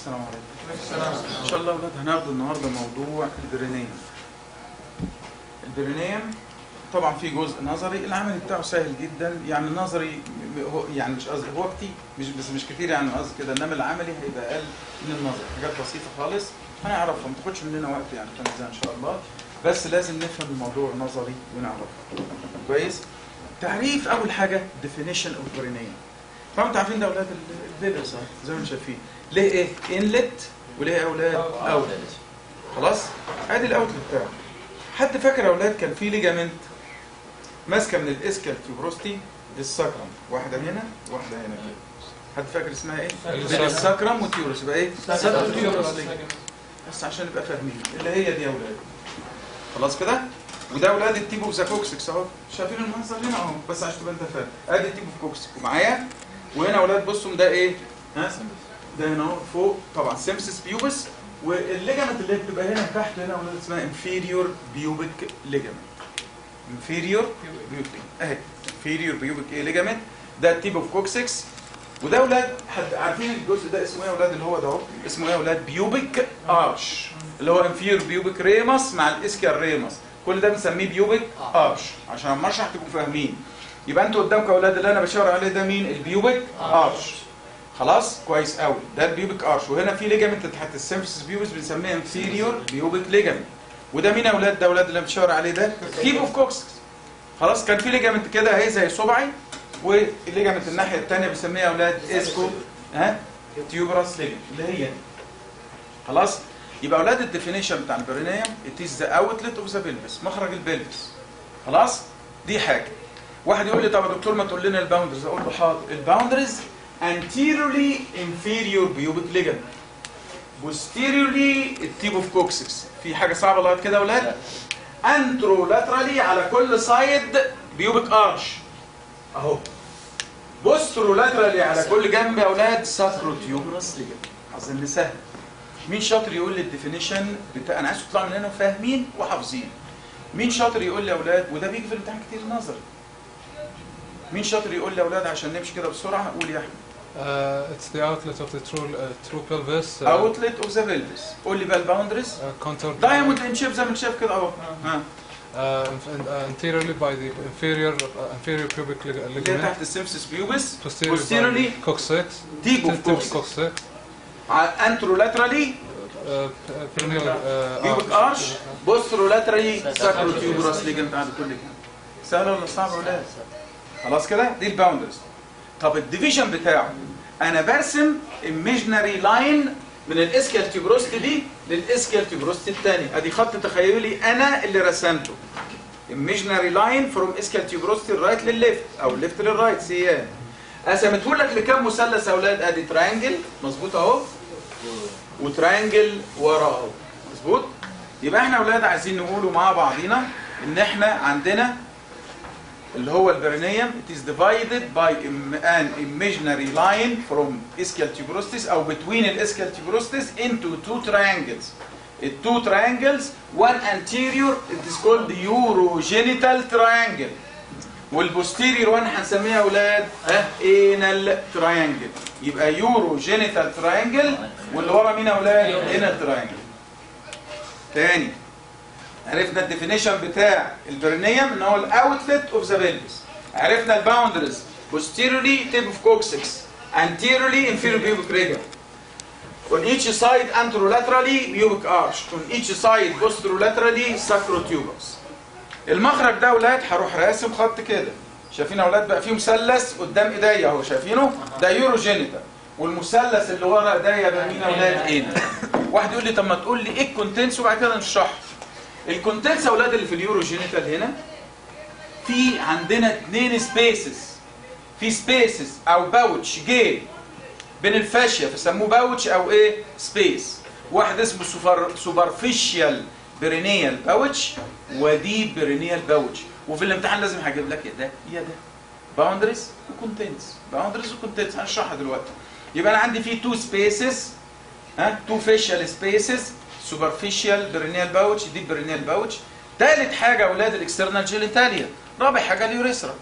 السلام عليكم ان شاء الله يا اولاد هناخد النهارده موضوع البرينيم البرينيم طبعا في جزء نظري العمل بتاعه سهل جدا يعني النظري هو يعني مش قصدي هو كتير مش بس مش كتير يعني قصدي كده انما العملي هيبقى اقل من النظري حاجات بسيطه خالص هنعرفها ما تاخدش مننا وقت يعني تنزل ان شاء الله بس لازم نفهم الموضوع نظري ونعرفه كويس تعريف اول حاجه definition of برينيم طبعا انتوا عارفين ده اولاد الفيلر صح زي ما انتم شايفين ليه ايه انلت وليه يا اولاد اوتلت خلاص ادي الاوتلت بتاعه حد فاكر يا اولاد كان في ليجامنت ماسكه من الاسكال تيوبروستي للساكرم واحده هنا واحده هنا كده حد فاكر اسمها ايه بين الساكرم والتيوروس يبقى ايه ساكرم تيوبروس بس عشان نبقى فاهمين اللي هي دي يا اولاد خلاص كده وده اولاد التيبو زاكوكسكس اهو شايفين المنظر هنا اهو بس عشان تبقى انت فاهم ادي التيبو كوكسك ومعايا وهنا اولاد بصوا ده ايه ها ده هنا اهو فوق طبعا سيمسس بيوبس والليجامنت اللي بتبقى هنا تحت هنا اولاد اسمها انفيريور بيوبيك ليجامنت انفيريور بيوبيك اهي انفيريور بيوبيك ايه ليجامنت ده التيب اوف كوكسكس وده اولاد حد عارفين الجزء ده اسمه ايه يا اولاد اللي هو ده اهو اسمه ايه يا اولاد بيوبيك ارش اللي هو انفيريور بيوبيك ريمس مع الاسكيال ريمس كل ده بنسميه بيوبيك ارش عشان لما اشرح تبقوا فاهمين يبقى انتوا قدامكم يا اولاد اللي انا بشاور عليه ده مين البيوبيك ارش خلاص كويس قوي ده البيوبيك ارش وهنا في ليجامنت تحت السيمفيسس بيوبس بنسميه انفيريور بيوبيك ليجامنت وده مين يا اولاد ده اولاد اللي انا بشاور عليه ده تيب اوف كوكس خلاص كان في ليجامنت كده اهي زي صبعي والليجامنت الناحيه الثانيه بنسميها يا اولاد اسكو ها تيوبراس ليجامنت اللي هي خلاص يبقى اولاد الديفينيشن بتاع البرينيوم ات از ذا اوتلت اوف ذا بلفس مخرج البلفس خلاص دي حاجه واحد يقول لي طب يا دكتور ما تقول لنا الباوندرز اقول له حاضر الباوندرز anteriorly inferior pubic ligament posteriorly التيب اوف كوكسكس في حاجه صعبه لغايه كده يا اولاد انترولاترالي على كل سايد بيوبك ارش اهو بوسترولاترالي على كل جنب يا اولاد ساكروتيوبرس ليجامنت اظن سهل مين شاطر يقول لي الديفينيشن بتاع انا عايز تطلعوا من هنا فاهمين وحافظين مين شاطر يقول لي يا اولاد وده بيجي في الامتحان كتير نظري مين شاطر يقول لي يا اولاد عشان نمشي كده بسرعه قول يا احمد Uh, it's the outlet of the true, uh, true pelvis. Uh, اوتلت اوف ذا بلفس قول لي بقى الباوندرز uh, contour دايموند ان شيب زي ما انت شايف كده اهو ها uh, and, uh, anteriorly by the inferior uh, inferior pubic lig- اللي هي ligament. تحت السيمسس بيوبس Posteriorly, posteriorly by coccyx. deep of tip of coccyx. coccyx. انترولاترالي Uh, p- perineal uh, بيوبك arch. ارش بوسترولاترالي ساكروتيوبراس ليجمنت عند كل جنب سهله ولا صعبه يا اولاد خلاص كده دي الباوندرز طب الديفيجن بتاعه انا برسم ايميجنري لاين من الاسكال تيوبروست دي للاسكال تيوبروست الثاني ادي خط تخيلي انا اللي رسمته imaginary line from ischial tuberosity right للليفت او ليفت للرايت سيان قسمته لك لكام مثلث يا اولاد ادي تريانجل مظبوط اهو وتريانجل ورا اهو مظبوط يبقى احنا اولاد عايزين نقوله مع بعضينا ان احنا عندنا اللي هو البرينيوم it is divided by im- an imaginary line from ischial tuberosity او between الاسكال tuberosity into two triangles التو triangles one anterior it is called the urogenital triangle والبوستيريور وان هنسميها يا اولاد ها انال تراينجل يبقى يورو جينيتال تراينجل واللي ورا مين يا اولاد انال تراينجل تاني عرفنا الديفينيشن بتاع البرنيوم ان هو الاوتلت اوف ذا بلفس عرفنا الباوندرز posteriorly tip of coccyx anteriorly inferior pubic ligament on each side anterolaterally pubic arch on each side posterolaterally sacrotuberous المخرج ده اولاد هروح راسم خط كده شايفين يا اولاد بقى فيه مثلث قدام ايديا اهو شايفينه ده يوروجينيتال والمثلث اللي ورا ايديا بقى مين يا اولاد هنا واحد يقول لي طب ما تقول لي ايه الكونتنتس وبعد كده نشرح الكونتنتس يا اولاد اللي في اليوروجينيتال هنا في عندنا اثنين سبيسز في سبيسز او باوتش جي بين الفاشيا فسموه باوتش او ايه سبيس واحد اسمه سوبر سوبرفيشال برينيال باوتش ودي برينيال باوتش وفي الامتحان لازم هجيب لك يا ده يا ده باوندريز وكونتنتس باوندريز وكونتنتس هنشرحها دلوقتي يبقى انا عندي في تو سبيسز ها تو فيشال سبيسز سوبرفيشال برينيال باوتش دي برينيال باوتش ثالث حاجه اولاد الاكسترنال جينيتاليا رابع حاجه اليوريثرا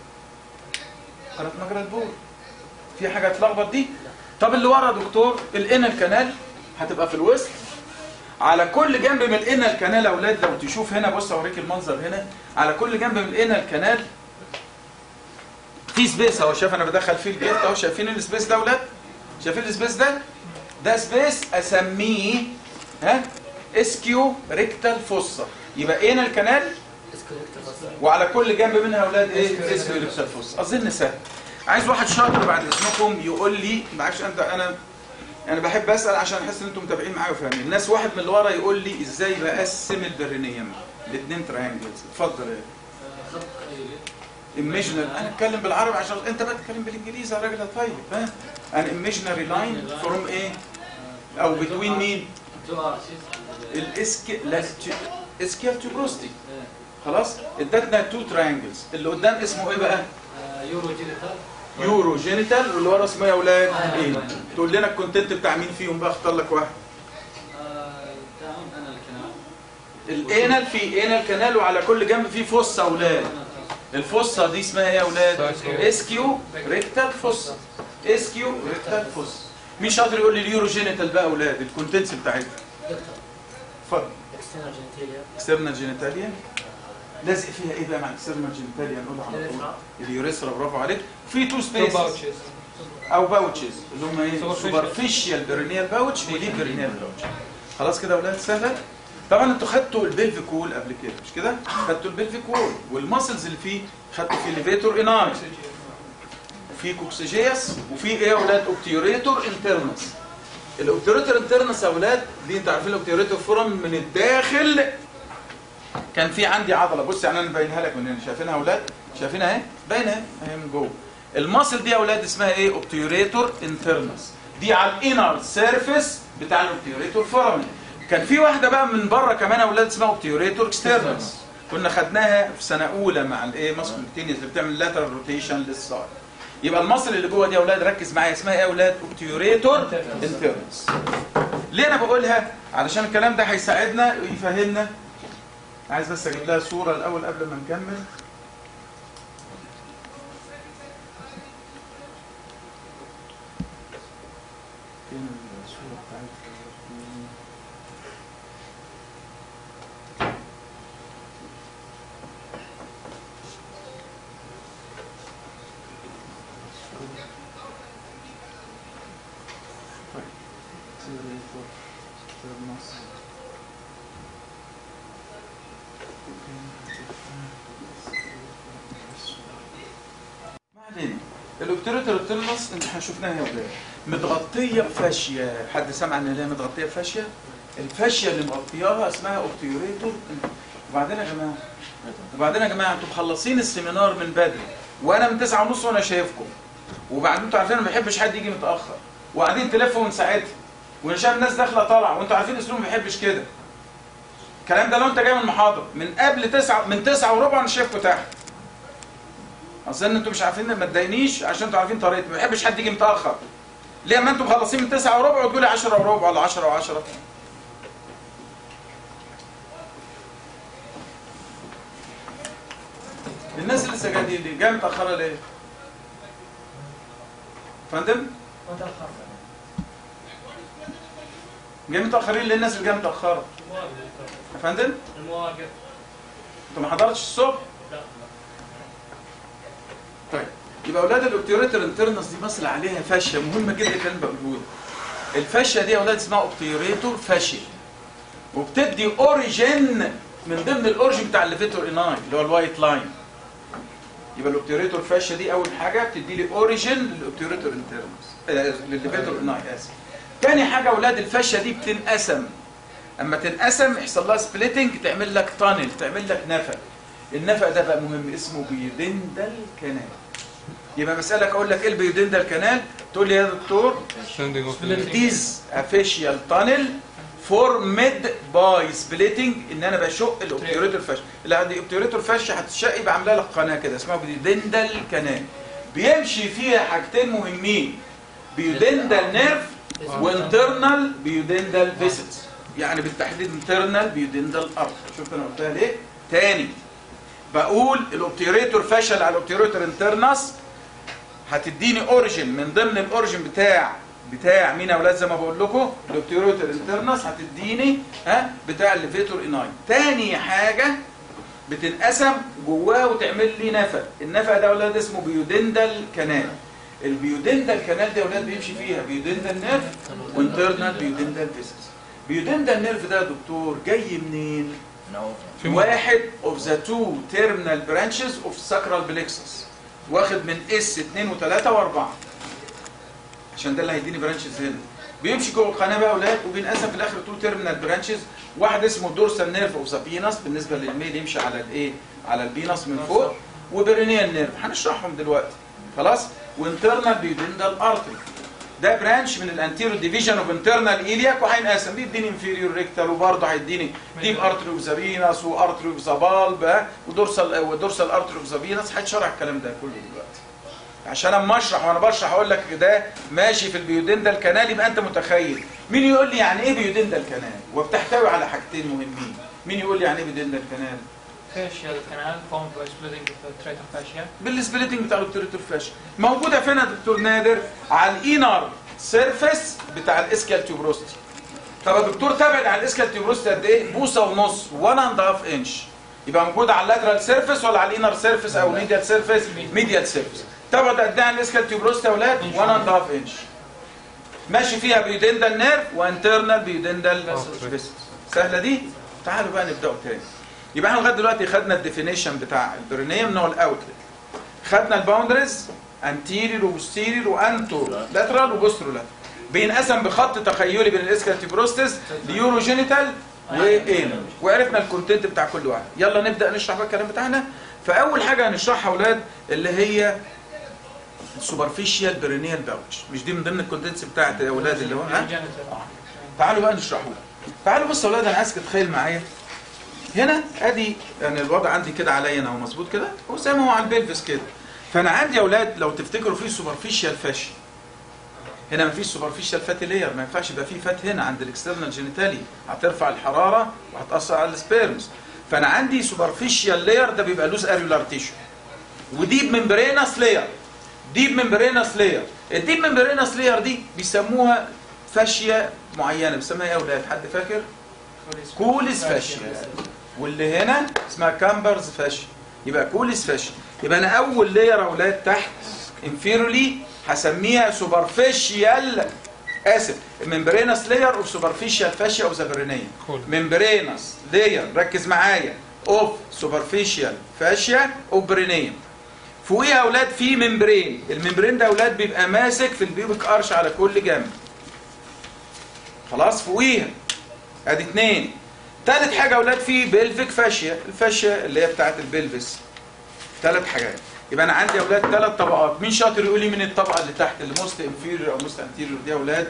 قناه مجرى البول في حاجه تلخبط دي طب اللي ورا يا دكتور الانال كانال هتبقى في الوسط على كل جنب من الانال الكنال يا اولاد لو تشوف هنا بص اوريك المنظر هنا على كل جنب من الانال الكنال في سبيس اهو شايف انا بدخل فيه الجلد اهو شايفين السبيس ده يا اولاد شايفين السبيس ده ده سبيس اسميه ها اسكيو ريكتال فوسا يبقى انال كنال وعلى كل جنب منها يا اولاد ايه اسكيو ريكتال فوسا اظن سهل عايز واحد شاطر بعد اذنكم يقول لي معلش انت انا انا بحب اسال عشان احس ان انتم متابعين معايا وفاهمين الناس واحد من اللي ورا يقول لي ازاي بقسم البرينيوم الاثنين تراينجلز اتفضل يا ايميجنري انا اتكلم بالعربي عشان انت بقى تتكلم بالانجليزي يا راجل يا طيب ها ان ايميجنري لاين فروم ايه او بتوين مين الاسك لا اسكيال تيوبروستي خلاص ادتنا تو تراينجلز اللي قدام اسمه ايه بقى يورو جينيتال يورو جينيتال واللي ورا اسمه إيه يا اولاد آه. ايه تقول لنا الكونتنت بتاع مين فيهم بقى اختار لك واحد تمام انا الكلام الانال في انال كانال وعلى كل جنب فيه فوسا اولاد الفوسا دي اسمها ايه يا اولاد سايكو. اسكيو ريكتال فوسا اسكيو ريكتال فوسا مين شاطر يقول لي اليورو جينيتال بقى اولاد الكونتنتس بتاعتها دكتور اتفضل اكسترنال جينيتاليا اكسترنال جينيتاليا لازق فيها ايه بقى مع اكسترنال جينيتاليا نقولها على طول اليوريثرا برافو عليك في تو Two سبيسز pouches. او باوتشز اللي هم ايه Superficial. سوبرفيشال بيرينيال باوتش وديب بيرينيال باوتش خلاص كده يا اولاد سهله طبعا انتوا خدتوا البلفيك وول قبل كده مش كده خدتوا البلفيك وول والماسلز اللي فيه خدتوا في ليفيتور اناي وفي كوكسيجياس وفي ايه يا اولاد اوبتيوريتور انترنس الاوبتيوريتور انترنس يا اولاد دي انتوا عارفين الاوبتيوريتور فورم من الداخل كان في عندي عضله بص يعني انا باينها لك من هنا شايفينها يا اولاد شايفينها اهي باينه اهي اهي من جوه الماسل دي يا اولاد اسمها ايه اوبتيوريتور انترنس دي على الانر سيرفيس بتاع الاوبتيوريتور فورامين كان في واحده بقى من بره كمان يا اولاد اسمها اوبتيوريتور اكسترنس كنا خدناها في سنه اولى مع الايه ماسل اللي بتعمل لاترال روتيشن للسايد يبقى الماسل اللي جوه دي يا اولاد ركز معايا اسمها ايه يا اولاد اوبتيوريتور انترنس ليه انا بقولها علشان الكلام ده هيساعدنا ويفهمنا عايز بس اجيب لها صوره الاول قبل ما نكمل فين الصوره بتاعتها طيب. Accelerator, Thermos. ما علينا الاوبتريتور الترنس اللي احنا شفناها يا ولاد متغطيه بفاشيه حد سمع ان هي متغطيه بفاشيه الفاشيه اللي مغطياها اسمها اوبتيوريتور وبعدين يا جماعه وبعدين يا جماعه انتوا مخلصين السيمينار من بدري وانا من تسعة ونص وانا شايفكم وبعدين انتوا عارفين أنا ما بحبش حد يجي متاخر وقاعدين تلفوا من ساعتها وانا شايف الناس داخله طالعه وانتوا عارفين اسلوب ما بيحبش كده الكلام ده لو انت جاي من المحاضره من قبل تسعة من تسعة وربع انا شايفكم تحت اصل انتوا مش عارفين ما تضايقنيش عشان انتوا عارفين طريقتي ما بحبش حد يجي متاخر ليه ما انتوا مخلصين من 9 وربع وتقولي 10 وربع ولا 10 و10 الناس اللي لسه قاعدين دي جايه متاخره ليه؟ فندم؟ متأخر جاي متاخرين ليه الناس اللي جايه متاخره؟ يا فندم؟ المواقف انت ما حضرتش الصبح؟ طيب يبقى اولاد الاوبتيوريتور انترنس دي مثل عليها فاشيه مهمه جدا كان بقوله الفاشيه دي يا اولاد اسمها اوبتيوريتور فاشيه وبتدي اوريجين من ضمن الاوريجين بتاع الليفيتور اناي اللي هو الوايت لاين يبقى الاوبتيوريتور فاشيه دي اول حاجه بتدي لي اوريجين للاوبتيوريتور انترنس آه للليفيتور اناي اسف تاني حاجه اولاد الفاشيه دي بتنقسم اما تنقسم يحصل لها سبليتنج تعمل لك تانل تعمل لك نفق النفق ده بقى مهم اسمه بيودندال كانال يبقى بسالك اقول لك ايه البيودندال كانال تقول لي يا دكتور Sending of It the is a facial tunnel formed by splitting ان انا بشق الاوبتيوريتور فاش اللي عندي اوبتيوريتور فاش هتشق يبقى عامله لك قناه كده اسمها بيودندال كانال بيمشي فيها حاجتين مهمين بيودندال نيرف وانترنال بيودندال فيسلز يعني بالتحديد انترنال بيودندال ارث شفت انا قلتها ليه تاني بقول الاوبتيوريتور فاشل على الاوبتيوريتور انترنس هتديني اوريجين من ضمن الاوريجين بتاع بتاع مين يا اولاد زي ما بقول لكم الاوبتيروتر انترنس هتديني ها بتاع الليفيتور اناي تاني حاجه بتنقسم جواه وتعمل لي نفق النفق ده يا اولاد اسمه بيودندال كانال البيودندال كانال ده يا اولاد بيمشي فيها بيودندال نيرف وانترنال بيودندال فيسس بيودندال نيرف ده يا دكتور جاي منين في واحد of the two terminal branches of sacral plexus واخد من اس 2 و3 و4 عشان ده اللي هيديني برانشز هنا بيمشي جوه القناه بقى يا اولاد وبينقسم في الاخر تو تيرمينال برانشز واحد اسمه دورسال نيرف اوف ذا بينس بالنسبه للميل يمشي على الايه على البينس من فوق وبرينيال نيرف هنشرحهم دلوقتي خلاص وانترنال بيودندال ارتري ده برانش من الانتيرو ديفيجن اوف انترنال ايلياك وهينقسم بيديني انفيريور ريكتال وبرضه هيديني ديب ارتري اوف ذا فينس وارتري اوف ذا بالب ودورسال ودورسال ارتري اوف ذا فينس هيتشرح الكلام ده كله دلوقتي عشان اما اشرح وانا بشرح اقول لك ده ماشي في البيودندال كانال يبقى انت متخيل مين يقول لي يعني ايه بيودندال كانال وبتحتوي على حاجتين مهمين مين يقول لي يعني ايه بيودندال كانال facial canal formed by splitting the tratum fascia. بالسبليتنج بتاع الدكتور فاش موجوده فين يا دكتور نادر على الانر سيرفيس بتاع الاسكال تيوبروستي طب يا دكتور تابعد على الاسكال تيوبروستي قد ايه بوصه ونص 1 اند هاف انش يبقى موجود على اللاترال سيرفيس ولا على الانر سيرفيس او ميديال سيرفيس ميديال سيرفيس تبعد قد ايه عن الاسكال تيوبروستي يا اولاد 1 اند هاف انش ماشي فيها بيودندال نيرف وانترنال بيودندال فيسس سهله دي تعالوا بقى نبداوا تاني يبقى احنا لغايه دلوقتي خدنا الديفينيشن بتاع البرينيوم نوع الاوتلت خدنا الباوندريز انتيريور وبوستيريور وانتو لاترال وبوسترو لاترال بينقسم بخط تخيلي بين الاسكالتيبروستس ليورو جينيتال واينال وعرفنا الكونتنت بتاع كل واحد يلا نبدا نشرح بقى الكلام بتاعنا فاول حاجه هنشرحها يا اولاد اللي هي السوبرفيشال برينيال باوتش مش دي من ضمن الكونتنتس بتاعت يا اولاد اللي هو ها Genital. تعالوا بقى نشرحه تعالوا بصوا يا اولاد انا عايزك تتخيل معايا هنا ادي يعني الوضع عندي كده عليا انا هو مظبوط كده هو زي ما هو على البلفس كده فانا عندي يا اولاد لو تفتكروا في سوبرفيشال فاشي هنا مفيش سوبرفيشال فاتي لاير ما ينفعش يبقى في فات هنا عند الاكسترنال جينيتالي هترفع الحراره وهتاثر على السبيرمز فانا عندي سوبرفيشال لاير ده بيبقى لوز اريولار تيشو وديب ممبرينس لاير ديب ممبرينس لاير الديب ممبرينس لاير دي بيسموها فاشيه معينه بيسموها ايه يا اولاد حد فاكر كوليس فاشيا واللي هنا اسمها كامبرز فاشيا يبقى كوليس فاشيا يبقى انا اول لاير يا اولاد تحت انفيرولي هسميها سوبرفيشيال اسف ممبرينس لاير اوف سوبرفيشيال فاشيا اوف ذا برينيا Cool. ممبرينس لاير ركز معايا اوف سوبرفيشيال فاشيا اوف برينيا فوقيها يا اولاد في ممبرين الممبرين ده يا اولاد بيبقى ماسك في البيوبك ارش على كل جنب خلاص فوقيها ادي اتنين تالت حاجه يا اولاد في بلفيك فاشيا الفاشيا اللي هي بتاعت البلفس تلات حاجات يبقى انا عندي يا اولاد ثلاث طبقات مين شاطر يقول لي من الطبقه اللي تحت اللي موست انفيريور او موست انتيريور دي يا اولاد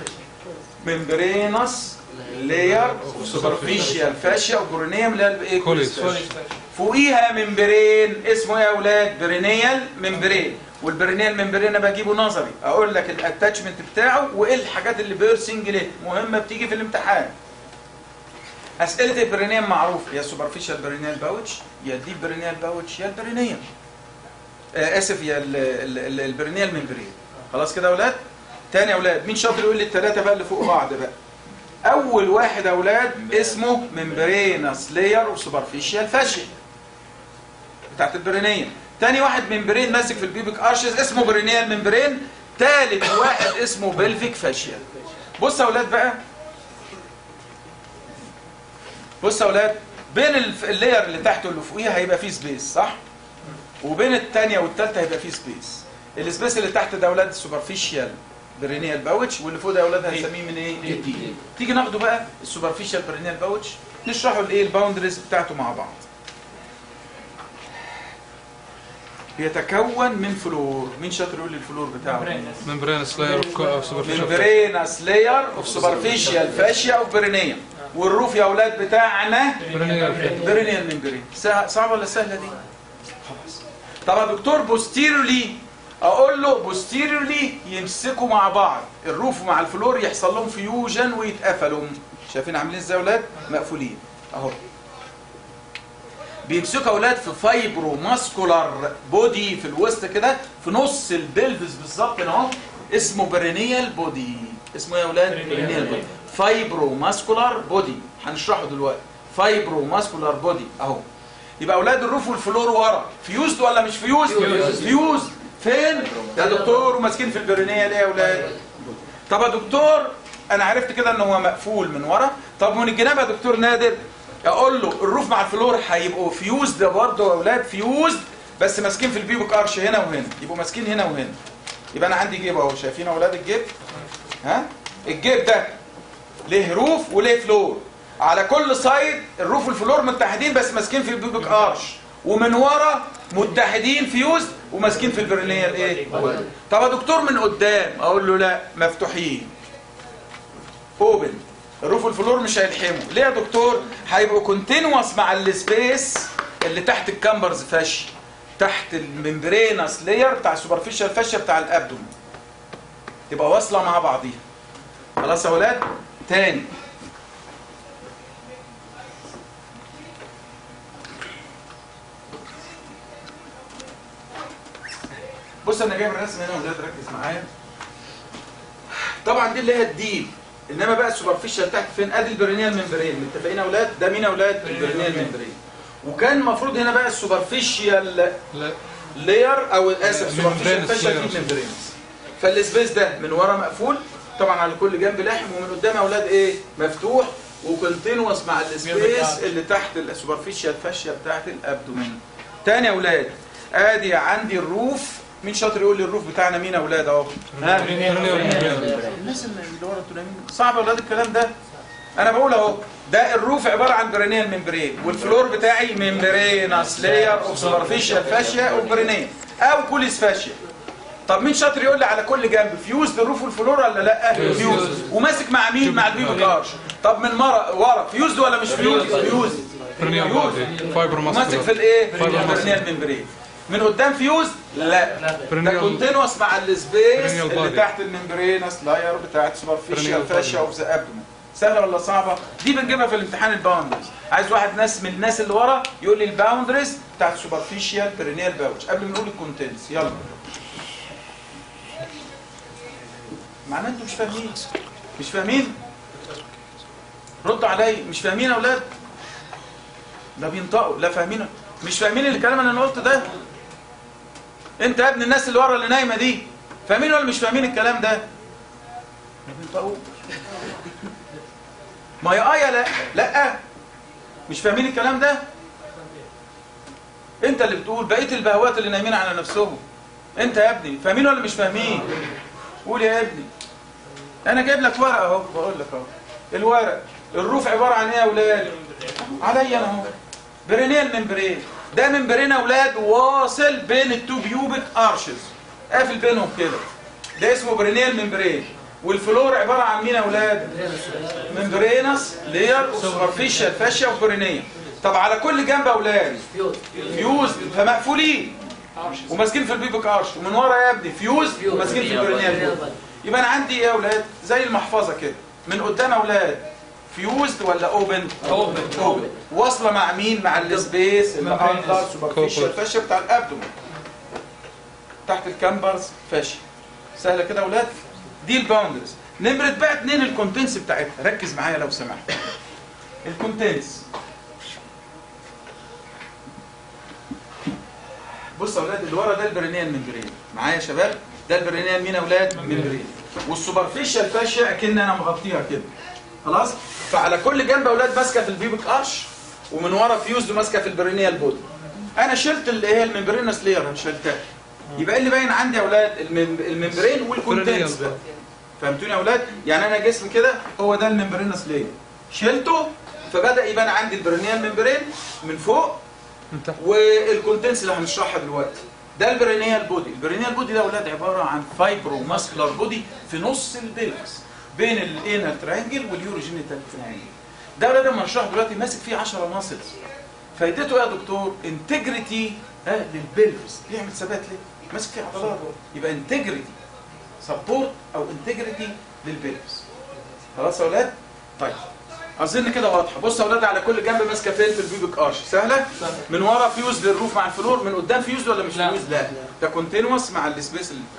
ممبرينس لاير سوبرفيشال فاشيا وبرونيوم اللي هي الايه كوليس. Colic fascia. فوقيها ممبرين اسمه ايه يا اولاد برينيال ممبرين والبرينيال ممبرين انا بجيبه نظري اقول لك الاتاتشمنت بتاعه وايه الحاجات اللي بيرسنج ليه مهمه بتيجي في الامتحان اسئله البرينيال معروف يا سوبرفيشال برينيال باوتش يا ديب برينيال باوتش يا البرينيال آه اسف يا ال- ال- ال- البرينيال ممبرين خلاص كده يا اولاد تاني يا اولاد مين شاطر يقول لي الثلاثه بقى اللي فوق بعض بقى اول واحد يا اولاد اسمه ممبرينس لاير وسوبرفيشال فاشيا بتاعت البرينيه تاني واحد ممبرين ماسك في البيبك ارشز اسمه برينيال ممبرين تالت واحد اسمه بلفيك فاشيا بص يا اولاد بقى بص يا اولاد بين الف- اللاير اللي تحت واللي فوقيها هيبقى فيه سبيس صح وبين الثانيه والثالثه هيبقى فيه سبيس السبيس اللي تحت ده يا اولاد السوبرفيشال برينيال باوتش واللي فوق ده يا اولاد هنسميه من ايه دي تيجي ناخده بقى السوبرفيشال برينيال باوتش نشرحه الايه الباوندريز بتاعته مع بعض بيتكون من فلور مين شاطر يقول لي الفلور بتاعه Membranous. membranous layer of, co- of superficial ممبرينس لاير اوف سوبرفيشال فاشيا اوف برينيا والروف يا اولاد بتاعنا Perineal. برينيال ممبرين سه- صعبه ولا سهله دي خلاص طب يا دكتور بوستيرولي اقول له بوستيرولي يمسكوا مع بعض الروف مع الفلور يحصل لهم فيوجن ويتقفلوا شايفين عاملين ازاي يا اولاد مقفولين اهو بيمسكوا يا اولاد في فايبرو ماسكولار بودي في الوسط كده في نص البلفس بالظبط هنا اهو اسمه برينيال بودي اسمه ايه يا اولاد برينيال بودي فايبرو ماسكولار بودي هنشرحه دلوقتي فايبرو ماسكولار بودي اهو يبقى اولاد الروف والفلور ورا فيوزد ولا مش فيوزد فيوزد. فيوزد فين يا دكتور وماسكين في البرينيال ايه يا اولاد طب يا دكتور انا عرفت كده ان هو مقفول من ورا طب من الجناب يا دكتور نادر اقول له الروف مع الفلور هيبقوا فيوزد برضه يا اولاد فيوزد بس ماسكين في البيبك ارش هنا وهنا يبقوا ماسكين هنا وهنا يبقى انا عندي جيب اهو شايفين يا اولاد الجيب ها الجيب ده ليه روف وليه فلور على كل سايد الروف والفلور متحدين بس ماسكين في البيبك ارش ومن ورا متحدين فيوز وماسكين في البرينيال ايه طب يا دكتور من قدام اقول له لا مفتوحين اوبن الروف والفلور مش هيلحموا ليه يا دكتور هيبقوا كونتينوس مع السبيس اللي تحت الكامبرز فاشي تحت الممبرينس لاير بتاع السوبرفيشال فاشيا بتاع الابدومن تبقى واصله مع بعضيها خلاص يا ولاد تاني بص انا جايب الرسم هنا ولاد ركز معايا طبعا دي اللي هي الديب انما بقى السوبرفيشال تحت فين ادي البرينيال ممبرين متفقين يا اولاد ده مين يا اولاد البرينيال ممبرين وكان المفروض هنا بقى السوبرفيشال لا لاير او اسف سوبرفيشال Membranous فاشل layer. في ممبرينز فالسبيس ده من ورا مقفول طبعا على كل جنب لحم ومن قدام يا اولاد ايه مفتوح وكونتينوس مع السبيس اللي تحت السوبرفيشال فاشيا بتاعت الابدومين تاني يا اولاد ادي عندي الروف مين شاطر يقول لي الروف بتاعنا مين يا اولاد اهو ها الناس اللي ورا انتوا نايمين صعب يا اولاد الكلام ده انا بقول اهو ده الروف عباره عن برينيال ممبرين والفلور بتاعي ممبرينس لاير اوف سوبرفيشال فاشيا او برينيال او كوليس فاشيا طب مين شاطر يقول لي على كل جنب فيوز الروف والفلور ولا لا فيوز وماسك مع مين مع البيبو كارش طب من مرة ورا فيوز ولا مش فيوز فيوز برينيال بودي فايبر وماسك في ماسكولار الايه في Fiber البرينيال ممبرين من قدام فيوز لا ده برينيال كونتينوس مع السبيس Perennial اللي body. تحت الممبرينس لاير بتاعت سوبرفيشال Perennial فاشيا body. اوف ذا ابدومن سهله ولا صعبه دي بنجيبها في الامتحان الباوندرز عايز واحد ناس من الناس اللي ورا يقول لي الباوندرز بتاعت سوبرفيشال برينيال باوتش قبل ما نقول الكونتنتس يلا معناه انتوا مش فاهمين مش فاهمين ردوا عليا مش فاهمين يا اولاد لا بينطقوا لا فاهمين مش فاهمين الكلام اللي انا قلته ده انت يا ابن الناس اللي ورا اللي نايمه دي فاهمين ولا مش فاهمين الكلام ده ما بينطقوا ما يا اه يا لا لا مش فاهمين الكلام ده انت اللي بتقول بقيه البهوات اللي نايمين على نفسهم انت يا ابني فاهمين ولا مش فاهمين قول يا ابني انا جايب لك ورقه اهو بقول لك اهو الورق الروف عباره عن ايه يا اولاد عليا انا اهو برينيال ممبرين ده ممبرين يا اولاد واصل بين التو بيوبك ارشز قافل بينهم كده ده اسمه برينيال ممبرين والفلور عباره عن مين يا اولاد ممبرينس لير سوبرفيشال فاشيا وبرينيا طب على كل جنب يا اولاد فيوز فيوز فمقفولين وماسكين في البيبك ارش ومن ورا يا ابني فيوز وماسكين في البرينيال يبقى انا عندي ايه يا اولاد زي المحفظه كده من قدام يا اولاد فيوزد ولا اوبن اوبن اوبن واصله مع مين مع السبيس اللي اندر سوبرفيشال Corporate. فاشيا بتاع الابدومن تحت الكامبرز فاشيا سهله كده يا اولاد دي الباوندرز نمره بقى اتنين الكونتنس بتاعتها ركز معايا لو سمحت الكونتنس بص يا اولاد اللي ورا ده البرينيال ممبرين معايا يا شباب ده البرينيال مين يا اولاد ممبرين والسوبرفيشال فاشيا اكن انا مغطيها كده خلاص فعلى كل جنب يا اولاد ماسكه في البيبك ارش ومن ورا فيوز ماسكه في البرينيال بودي انا شلت اللي هي الممبرينس لير شلتها يبقى إيه اللي باين عندي يا اولاد المم- الممبرين والكونتنتس Perennial فهمتوني يا اولاد يعني انا جسم كده هو ده الممبرينس لير شلته فبدا يبان عندي البرينيال ممبرين من فوق من تحت والكونتنس اللي هنشرحها دلوقتي ده البرينيال بودي البرينيال بودي ده يا اولاد عباره عن فايبرو ماسكولار بودي في نص البلكس بين الانال ترينجل واليوروجينيتال ترينجل ده يا اولاد لما نشرحه دلوقتي ماسك فيه 10 ماسلز فايدته ايه يا دكتور انتجريتي للبلفس يعمل ثبات ليه ماسك فيه عضلات يبقى انتجريتي سبورت او انتجريتي للبلفس خلاص يا اولاد طيب اظن كده واضحه بص يا اولاد على كل جنب ماسكه فين في البيبك ارش سهله من ورا فيوز للروف مع الفلور من قدام فيوز ولا مش لا. فيوز لا ده كونتينوس مع السبيس اللي بتاعها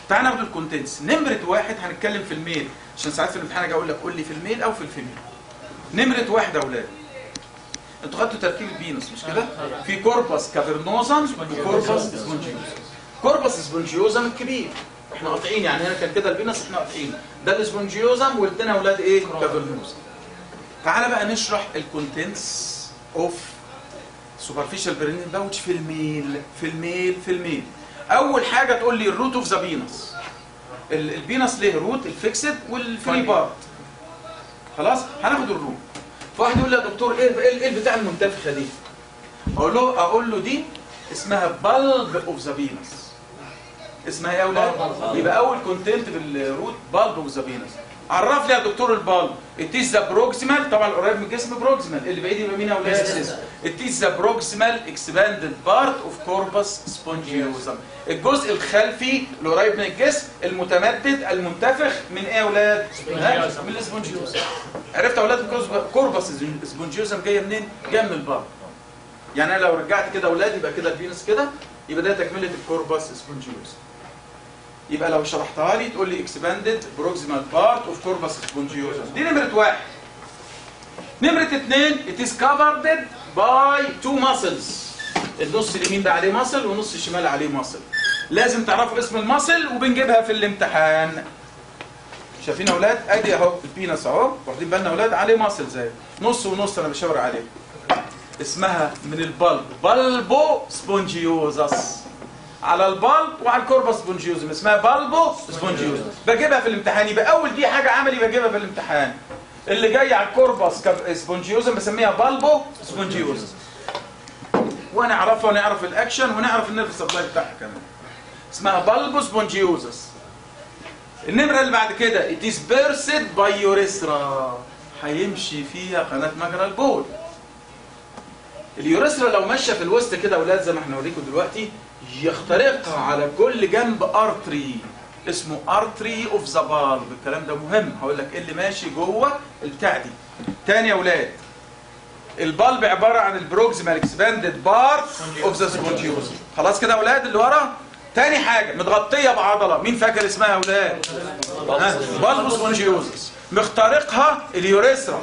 تعال ناخد الكونتنتس نمره واحد هنتكلم في الميل عشان ساعات في الامتحان اجي اقول لك قول لي في الميل او في الفيميل نمره واحد يا اولاد انتوا خدتوا تركيب البينس مش كده في كوربس كافرنوزم وكوربس سبونجيوزم كوربس سبونجيوزم الكبير احنا قاطعين يعني هنا كان كده البينس احنا قاطعين ده السبونجيوزم والتاني يا اولاد ايه كافرنوزم تعالى بقى نشرح الكونتنتس اوف سوبرفيشال برينين باوتش في الميل في الميل في الميل اول حاجه تقول لي الروت اوف ذا بينس البينس ليه روت الفيكسد والفري بارت خلاص هناخد الروت فواحد يقول لي يا دكتور ايه ايه إيه البتاع المنتفخه دي اقول له اقول له دي اسمها بالب اوف ذا بينس اسمها ايه يا اولاد يبقى اول كونتنت في الروت بالب اوف ذا بينس عرف لي يا دكتور البالب اتيز ذا بروكسيمال طبعا القريب من الجسم بروكسيمال اللي بعيد يبقى مين يا اولاد اتيز ذا بروكسيمال اكسباندد بارت اوف كوربس سبونجيوزم الجزء الخلفي القريب من الجسم المتمدد المنتفخ من ايه يا اولاد سبونجيوزم. من السبونجيوزم عرفت يا اولاد الكوربس- كوربس سبونجيوزم جايه منين جايه من البالب يعني انا لو رجعت كده اولاد يبقى كده الفينس كده يبقى ده تكمله الكوربس سبونجيوزم يبقى لو شرحتها لي تقول لي اكسباندد بروكسيمال بارت اوف كوربس سبونجيوزم دي نمره واحد نمره اثنين it is covered by two muscles النص اليمين ده عليه ماسل والنص الشمال عليه ماسل لازم تعرفوا اسم الماسل وبنجيبها في الامتحان شايفين يا اولاد ادي اهو البينس اهو واخدين بالنا يا اولاد عليه ماسل زي نص ونص انا بشاور عليه اسمها من البلب بلبو سبونجيوزس على البلب وعلى الكوربس سبونجيوزم اسمها بلبو سبونجيوزم بجيبها في الامتحان يبقى اول دي حاجه عملي بجيبها في الامتحان اللي جاي على الكوربس كاب- سبونجيوزم بسميها بلبو سبونجيوزم ونعرفها ونعرف الاكشن ونعرف النيرف سبلاي بتاعها كمان اسمها بلبو سبونجيوزس النمره اللي بعد كده it is burst by urethra هيمشي فيها قناه مجرى البول اليوريثرا لو ماشيه في الوسط كده اولاد زي ما احنا هنوريكم دلوقتي يخترقها على كل جنب ارتري اسمه ارتري اوف ذا بالب الكلام ده مهم هقول لك ايه اللي ماشي جوه البتاع دي تاني يا اولاد البلب عباره عن البروكسيمال اكسباندد بارت اوف ذا سبونجيوزم خلاص كده يا اولاد اللي ورا تاني حاجه متغطيه بعضله مين فاكر اسمها يا اولاد ها بالب سبونجيوزس مخترقها اليوريثرا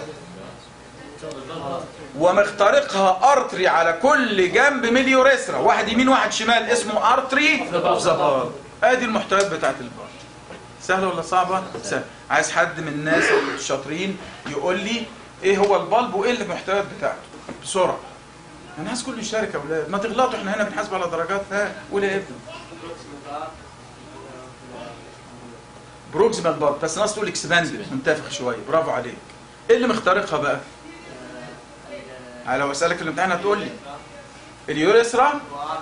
ومخترقها ارتري على كل جنب من اليوريثرا واحد يمين واحد شمال اسمه ارتري اوف ذا بالب ادي المحتويات بتاعت البالب سهله ولا صعبه سهله عايز حد من الناس الشاطرين يقول لي ايه هو البلب وايه المحتويات بتاعته بسرعه انا عايز كله يشارك يا اولاد ما تغلطوا احنا هنا بنحاسب على درجات ها قول يا ابني بروكسيمال بلب بس ناس تقول اكسباندد منتفخ شويه برافو عليك ايه اللي مخترقها بقى لو اسالك في الامتحان هتقول لي اليوريثرا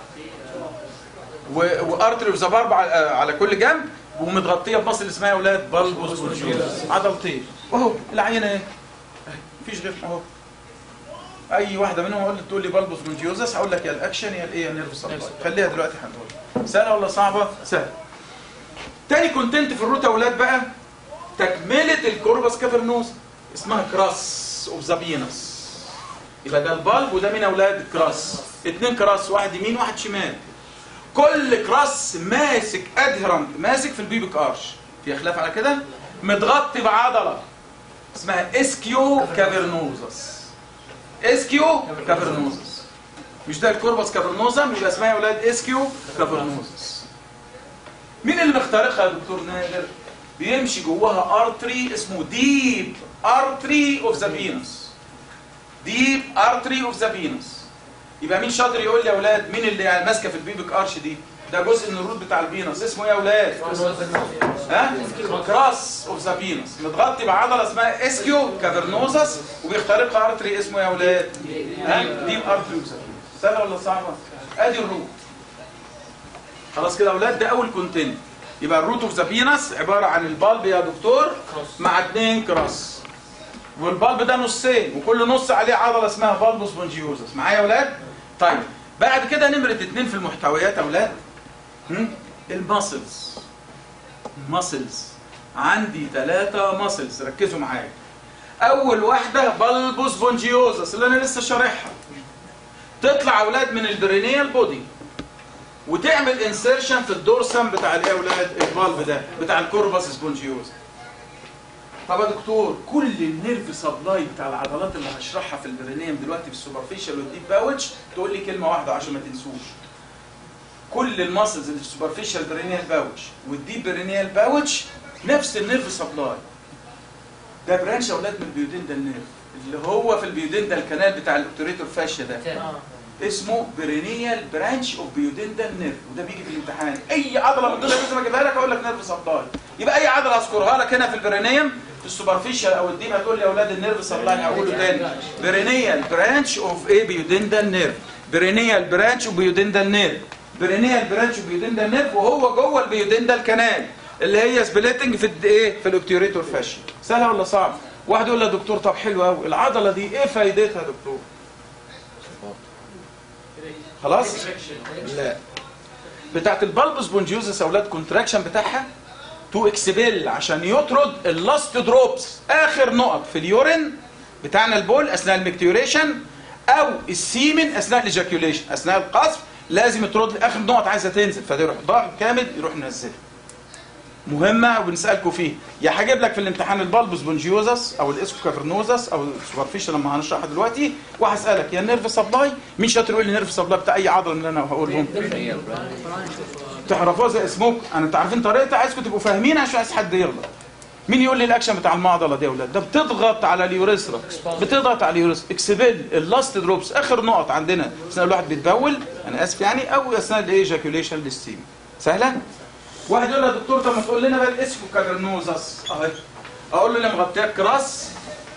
و- وارتري اوف ذا بارب على على كل جنب ومتغطيه بمصل اسمها يا اولاد بالبوس بونجيوس عضلتين اهو العينه اهي أهي، مفيش غير اهو اي واحده منهم اقول لك تقول لي بالبوس بونجيوزس هقول لك يا الاكشن يا الايه يا نيرف سبلاي خليها دلوقتي هنقول سهله ولا صعبه سهله تاني كونتنت في الروت يا اولاد بقى تكمله الكوربس كافرنوس اسمها كراس اوف ذا بينس يبقى ده البالب وده مين يا اولاد الكراس اتنين كراس واحد يمين واحد شمال كل كراس ماسك ادهرنت ماسك في البيبك ارش في خلاف على كده متغطي بعضله اسمها اسكيو كافرنوزس اسكيو كافرنوزس مش ده الكوربس كافرنوزم يبقى اسمها يا اولاد اسكيو كافرنوزس مين اللي مخترقها يا دكتور نادر بيمشي جواها ارتري اسمه ديب ارتري اوف ذا فينوس ديب ارتري اوف ذا فينوس يبقى مين شاطر يقول لي يا اولاد مين اللي يعني ماسكه في البيبك ارش دي ده جزء من الروت بتاع الفينوس اسمه ايه يا اولاد ها كراس اوف ذا فينوس متغطي بعضله اسمها اسكيو كافرنوزس وبيخترقها ارتري اسمه يا اولاد ها ديب ارتري اوف ذا فينوس سهله ولا صعبه ادي الروت خلاص كده يا اولاد ده اول كونتنت يبقى الروت اوف ذا فينس عباره عن البالب يا دكتور مع اتنين كراس والبالب ده نصين وكل نص عليه عضله اسمها بالبوس بونجيوزس معايا يا اولاد طيب بعد كده نمره اتنين في المحتويات يا اولاد هم؟ الماسلز الماسلز عندي ثلاثة ماسلز ركزوا معايا اول واحده بالبوس بونجيوزس اللي انا لسه شارحها تطلع اولاد من البرينيال بودي وتعمل انسيرشن في الدورسم بتاع الايه يا اولاد الفالف ده بتاع الكوربس سبونجيوز طب يا دكتور كل النيرف سبلاي بتاع العضلات اللي هشرحها في البرينيوم دلوقتي في السوبرفيشال والديب باوتش تقول لي كلمه واحده عشان ما تنسوش كل الماسلز اللي في السوبرفيشال برينيال باوتش والديب برينيال باوتش نفس النيرف سبلاي ده برانش يا اولاد من البيودنتال نيرف اللي هو في البيودنتال كانال بتاع الاوبتوريتور فاشيا ده آه. اسمه برينيال برانش اوف بيودنتال نيرف وده بيجي في الامتحان اي عضله من دول لازم اجيبها لك اقول لك نيرف سبلاي يبقى اي عضله اذكرها لك هنا في البرينيوم في السوبرفيشال او الديب هتقول لي يا اولاد النيرف سبلاي هقوله تاني برينيال برانش اوف ايه بيودنتال نيرف برينيال برانش اوف بيودنتال نيرف برينيال برانش اوف بيودنتال نيرف وهو جوه البيودنتال كانال اللي هي سبليتنج في الد- ايه في الاوبتيوريتور فاشيا سهله ولا صعب واحد يقول لي يا دكتور طب حلو قوي العضله دي ايه فايدتها يا دكتور خلاص لا بتاعت البلب سبونجيوزس يا اولاد كونتراكشن بتاعها تو اكسبيل عشان يطرد اللاست دروبس اخر نقط في اليورين بتاعنا البول اثناء المكتيوريشن او السيمن اثناء الاجاكيوليشن اثناء القذف لازم يطرد لي اخر نقط عايزه تنزل فده يروح ضاغط جامد يروح منزلها مهمه وبنسالكم فيه يا هجيب لك في الامتحان البلب سبونجيوزس او الاسكو كافرنوزس او السوبرفيشال لما هنشرحها دلوقتي وهسالك يا النيرف سبلاي مين شاطر يقول لي نيرف سبلاي بتاع اي عضله من اللي انا هقولهم تعرفوها زي اسمكم انا انتوا عارفين طريقتها عايزكم تبقوا فاهمين عشان عايز حد يغلط مين يقول لي الاكشن بتاع المعضله دي يا اولاد ده بتضغط على اليوريثرا بتضغط على اليوريثرا اكسبيل اللاست دروبس اخر نقط عندنا اثناء الواحد بيتبول انا اسف يعني او اثناء الايه ايجاكيوليشن للستيم سهله واحد يقول لي يا دكتور طب ما تقول لنا بقى الاسكو كافرنوزس اهي اقول له اللي مغطيه كراس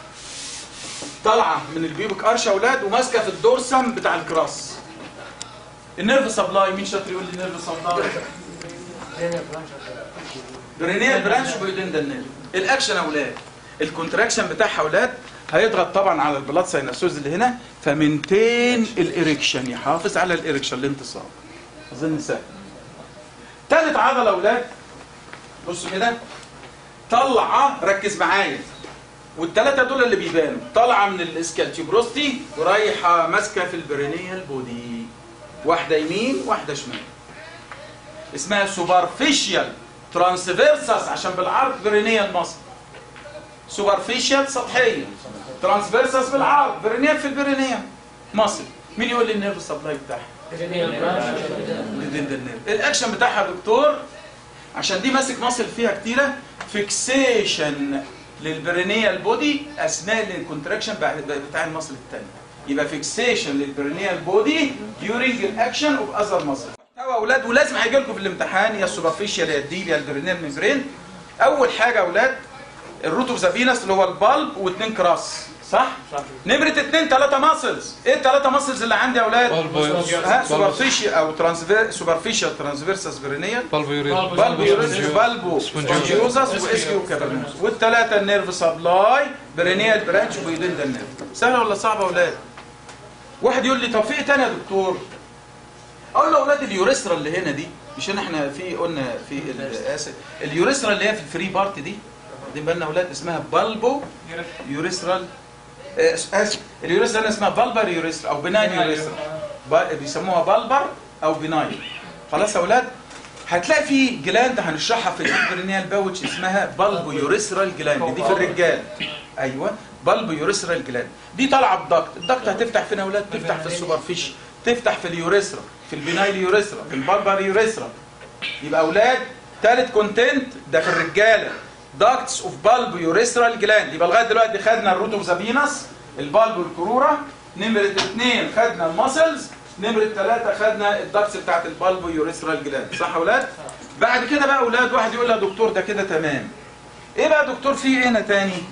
طالعه من البيوبك ارش يا اولاد وماسكه في الدورسم بتاع الكراس النيرف سبلاي مين شاطر يقول لي نيرف سبلاي برينيال برانش وبيودندال نيرف الاكشن يا اولاد الكونتراكشن بتاعها يا اولاد هيضغط طبعا على البلاد ساينسوز اللي هنا فمنتين الاريكشن يحافظ على الاريكشن الانتصاب اظن سهل تالت عضله يا اولاد بصوا كده طلعه ركز معايا والثلاثه دول اللي بيبانوا طالعه من الاسكالتيبروستي ورايحه ماسكه في البرينيال بودي واحده يمين واحده شمال اسمها سوبرفيشال ترانسفيرسس عشان بالعرض برينيال مصر سوبرفيشال سطحيه ترانسفيرسس بالعرض برينيال في البرينيال مصر مين يقول لي النيرف سبلاي بتاعها الدندل نيرف الاكشن بتاعها يا دكتور عشان دي ماسك مصل فيها كتيره فيكسيشن للبرينيال بودي اثناء الكونتراكشن بتاع المصل الثاني يبقى فيكسيشن للبرينيال بودي during الاكشن اوف اذر مصل يا اولاد ولازم هيجي لكم في الامتحان يا السوبرفيشال يا الديب يا البرينيال ميمبرين اول حاجه يا اولاد الروت اوف ذا فينس اللي هو البالب واثنين كراس صح؟ صح. نمرة اثنين ثلاثة ماسلز، ايه الثلاثة ماسلز اللي عندي يا اولاد؟ Bulbous. ها Bulbous. سوبرفيشال او ترانسفير سوبرفيشال ترانسفيرسس برينيال Bulbo بالبو يوريس Spongios. بالبو Spongios. سبونجيوزس واسكيو كابرنوس والثلاثه النيرف سبلاي برينيال برانش وبيدندا النيرف سهله ولا صعبه يا اولاد واحد يقول لي طب في ايه تاني يا دكتور اقول له اولاد اليوريثرا اللي هنا دي مش هنا احنا في قلنا في ال- اسف اليوريثرا اللي هي في الفري بارت دي واخدين بالنا يا اولاد اسمها بالبو يوريثرال آه، اسف اليوريثرا هنا اسمها بالبر يوريثرا او بناين يوريثرا ب- بيسموها بالبر او بناين خلاص يا اولاد هتلاقي في جلاند هنشرحها في البرينيال باوتش اسمها بالبو يوريثرال جلاند دي في الرجال ايوه بالبو يوريثرال جلاند دي طالعه بدكت الدكت هتفتح فين يا اولاد تفتح في السوبرفيش تفتح في اليوريثرا في البنايل يوريثرا في البالبر يوريثرا يبقى اولاد ثالث كونتنت ده في الرجاله داكتس اوف بالب يوريثرال جلاند يبقى لغايه دلوقتي خدنا الروت اوف ذا فينس البالب والكروره نمره اثنين خدنا المسلز نمره ثلاثه خدنا الداكتس بتاعت البالب يوريثرال جلاند صح يا اولاد بعد كده بقى اولاد واحد يقول لي يا دكتور ده كده تمام ايه بقى يا دكتور في ايه هنا تاني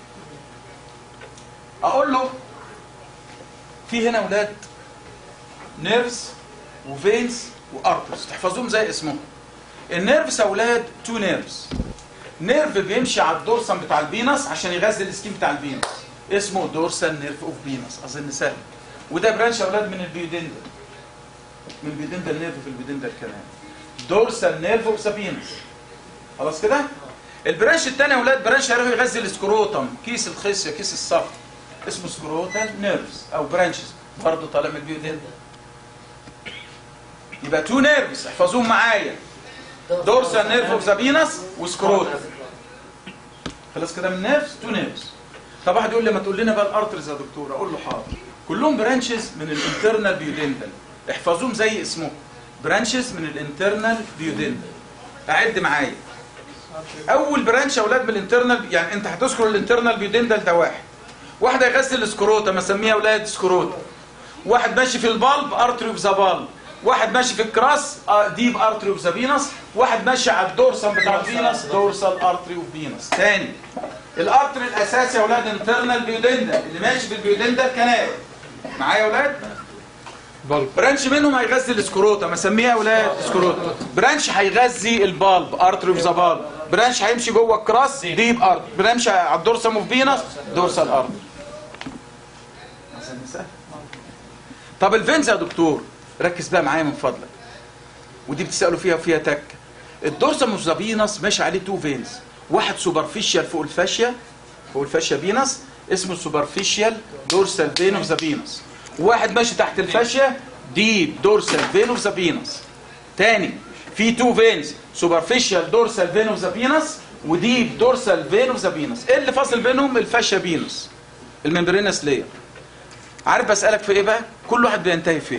اقول له في هنا اولاد نيرفز وفينز وارترز تحفظوهم زي اسمهم النيرفز يا اولاد تو نيرفز نيرف بيمشي على الدورسم بتاع الفينس عشان يغذي السكين بتاع الفينس اسمه دورسال نيرف اوف فينس اظن سهل وده برانش يا اولاد من البيودندل من البيودندل نيرف في البيودندل كمان دورسال نيرف اوف ذا فينس خلاص كده البرانش الثاني يا اولاد برانش هيروح يغذي السكروتم كيس الخصيه كيس الصف اسمه سكروتال نيرفز او برانشز برضه طالع من البيودندل يبقى تو نيرفز احفظوهم معايا دورسال نيرف اوف ذا فينس وسكروت خلاص كده من نيرفز تو نيرفز طب واحد يقول لي ما تقول لنا بقى الارترز يا دكتور اقول له حاضر كلهم برانشز من الانترنال بيودنتال احفظوهم زي اسمه برانشز من الانترنال بيودنتال اعد معايا اول برانش يا اولاد من الانترنال يعني انت هتذكر الانترنال بيودنتال ده واحد واحد هيغسل السكروتا اسميها اولاد سكروتا واحد ماشي في البالب ارتري اوف ذا بالب واحد ماشي في الكراس ديب ارتري اوف ذا فينس واحد ماشي على الدورسال بتاع الفينس دورسال ارتري اوف فينس تاني الارتري الاساسي يا اولاد انترنال بيودنتال اللي ماشي في البيودنتال كنال معايا يا اولاد بلب برانش منهم هيغذي السكروتا مسميها اولاد سكروتا برانش هيغذي البالب ارتري اوف ذا بالب برانش هيمشي جوه الكراس ديب ارت برانش على الدورسال اوف فينس دورسال ارت طب الفينز يا دكتور ركز بقى معايا من فضلك ودي بتسالوا فيها وفيها تك الدورسال اوف ذا فينس ماشي عليه تو فينز واحد سوبرفيشال فوق الفاشيا فوق الفاشيا فينس اسمه سوبرفيشال دورسال فين اوف ذا فينس واحد ماشي تحت الفاشيا ديب دورسال فين اوف ذا فينس تاني في تو فينز سوبرفيشال دورسال فين اوف ذا فينس وديب دورسال فين اوف ذا فينس ايه اللي فاصل بينهم الفاشيا فينس الممبرينس لاير عارف بسالك في ايه بقى كل واحد بينتهي في ايه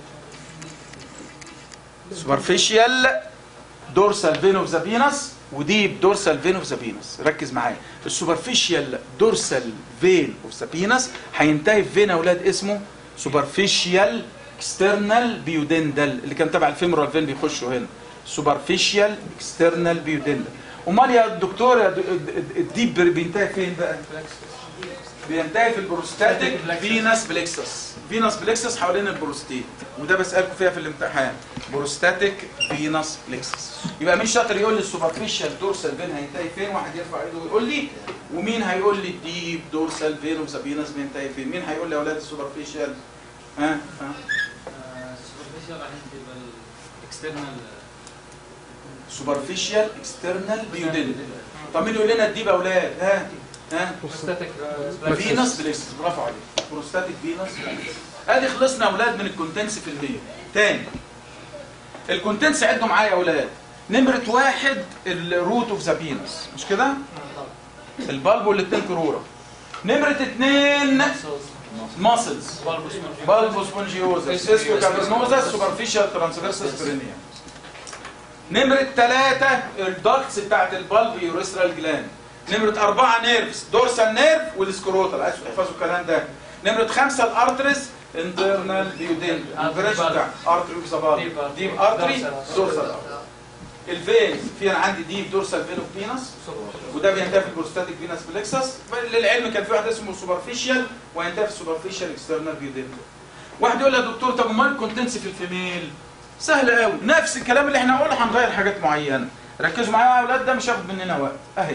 سوبرفيشال دورسال فين اوف ذا فينس وديب دورسال فين اوف ذا فينس ركز معايا السوبرفيشال دورسال فين اوف ذا فينس هينتهي في فين يا اولاد اسمه سوبرفيشال اكسترنال بيودندل اللي كان تبع الفيمورال فين بيخشوا هنا سوبرفيشال اكسترنال بيودندل امال يا دكتور يا د- د- الديب بينتهي فين بقى بينتهي في البروستاتيك فينس بليكسس فينس بليكسس حوالين البروستيت وده بسالكم فيها في الامتحان بروستاتيك فينس بليكسس يبقى مين شاطر يقول لي السوبرفيشال دورسال فين هينتهي فين واحد يرفع ايده ويقول لي ومين هيقول لي الديب دورسال فين اوف ذا فينس بينتهي فين مين هيقول لي يا اولاد السوبرفيشال ها ها سوبرفيشال راح يبقى الاكسترنال سوبرفيشال اكسترنال بيودنت طب مين يقول لنا الديب يا اولاد ها ها Prosthetic, uh, فينس بليكسس برافو عليك بروستاتيك فينس ادي خلصنا يا اولاد من الكونتنس في المية تاني الكونتنس عدوا معايا يا اولاد نمرة واحد الروت اوف ذا بينس مش كده؟ البالب والاثنين كرورة نمرة اثنين ماسلز بالبو سبونجيوزس اسكو كافرنوزس سوبرفيشال ترانسفيرسس برينيا نمرة ثلاثة الدكتس بتاعت البالب يوريثرال جلاند نمرة أربعة نيرفز دورسال نيرف والسكروتال عايزوا تحفظوا الكلام ده نمرة خمسة الارتريز انترنال ديودين البريش بتاع ارتري اوف ذا بادي ديب ارتري دورسال الفينز في انا عندي ديب دورسال فين اوف فينس وده بينتهي في البروستاتيك فينس بلكسس للعلم كان في واحد اسمه سوبرفيشال وينتهي في السوبرفيشال اكسترنال ديودين واحد يقول لي يا دكتور طب امال الكونتنس في الفيميل سهل قوي نفس الكلام اللي احنا قلنا هنغير حاجات معينه ركزوا معايا يا اولاد ده مش هياخد مننا وقت اهي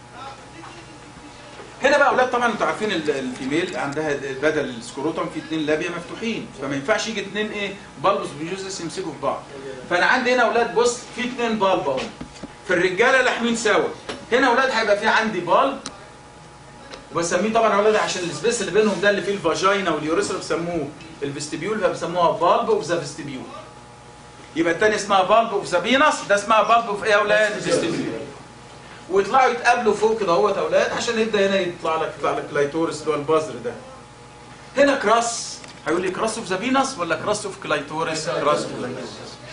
هنا بقى اولاد طبعا انتوا عارفين ال- الفيميل عندها بدل السكروتوم في اثنين لابيا مفتوحين فما ينفعش يجي اثنين ايه بالبس بيجوزس يمسكوا في بعض فانا عندي هنا اولاد بص في اثنين بالب اهو في الرجاله لاحمين سوا هنا اولاد هيبقى في عندي بالب وبسميه طبعا اولاد عشان السبيس اللي بينهم ده اللي فيه الفاجينا واليوريثرا بيسموه الفستيبيول فبيسموها بالب اوف ذا فستيبيول يبقى الثاني اسمها بالب اوف ذا فينس ده اسمها بالب اوف ايه يا اولاد فستيبيول ويطلعوا يتقابلوا فوق كده اهوت يا اولاد عشان يبدا هنا يطلع لك يطلع لك كلايتورس اللي هو البذر ده هنا كراس هيقول لي كراس اوف ذا فينس ولا كراس اوف كلايتورس كراس اوف كلايتورس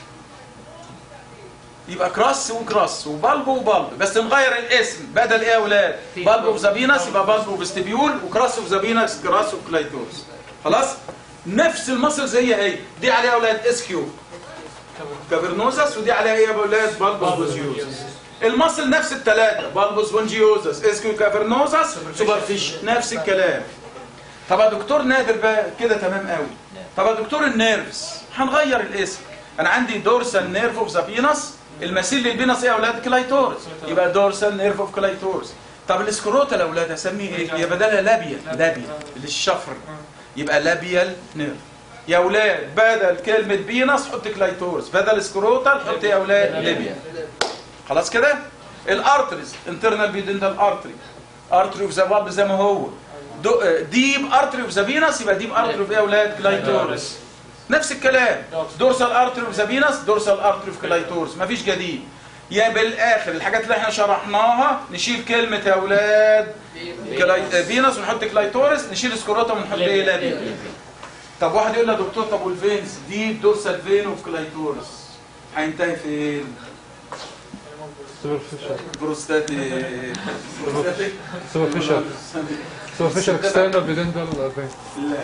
يبقى كراس وكراس وبالب وبالب بس نغير الاسم بدل ايه يا اولاد بالب اوف ذا فينس يبقى بالب اوف ستيبيول وكراس اوف ذا فينس كراس اوف كلايتورس خلاص نفس المصل هي هي دي عليها اولاد اس كيو كافرنوزس ودي عليها ايه يا اولاد بالبوس المصل نفس الثلاثه بالبوس فونجيوزس اسكيو كافرنوزس سوبرفيش نفس الكلام طب يا دكتور نادر بقى كده تمام قوي طب يا دكتور النيرفز هنغير الاسم انا عندي دورسال نيرف اوف ذا فينس المثيل للفينس ايه يا اولاد كلايتورس يبقى دورسال نيرف اوف كلايتورس طب السكروتا يا اولاد هسميه ايه هي بدلها لابيا لابيا للشفر يبقى لابيال نيرف يا اولاد بدل كلمه فينس حط كلايتورس بدل سكروتال حط يا اولاد ليبيا خلاص كده الارتريز انترنال بيدندال ارتري ارتري اوف ذا بالب زي ما هو ديب ارتري اوف ذا فينس يبقى ديب ارتري اوف ايه يا اولاد كلايتورس نفس الكلام دورسال ارتري اوف زابينس دورسال ارتري اوف كلايتورس مفيش جديد يا بالاخر الحاجات اللي احنا شرحناها نشيل كلمه يا اولاد كلاي... فينس ونحط كلايتورس نشيل سكروتم ونحط ايه لابي طب واحد يقول لي يا دكتور طب والفينز دي دورسال فين اوف كلايتورس هينتهي فين؟ superficial بروستاتيك بروستاتيك superficial superficial external pudendal vein لا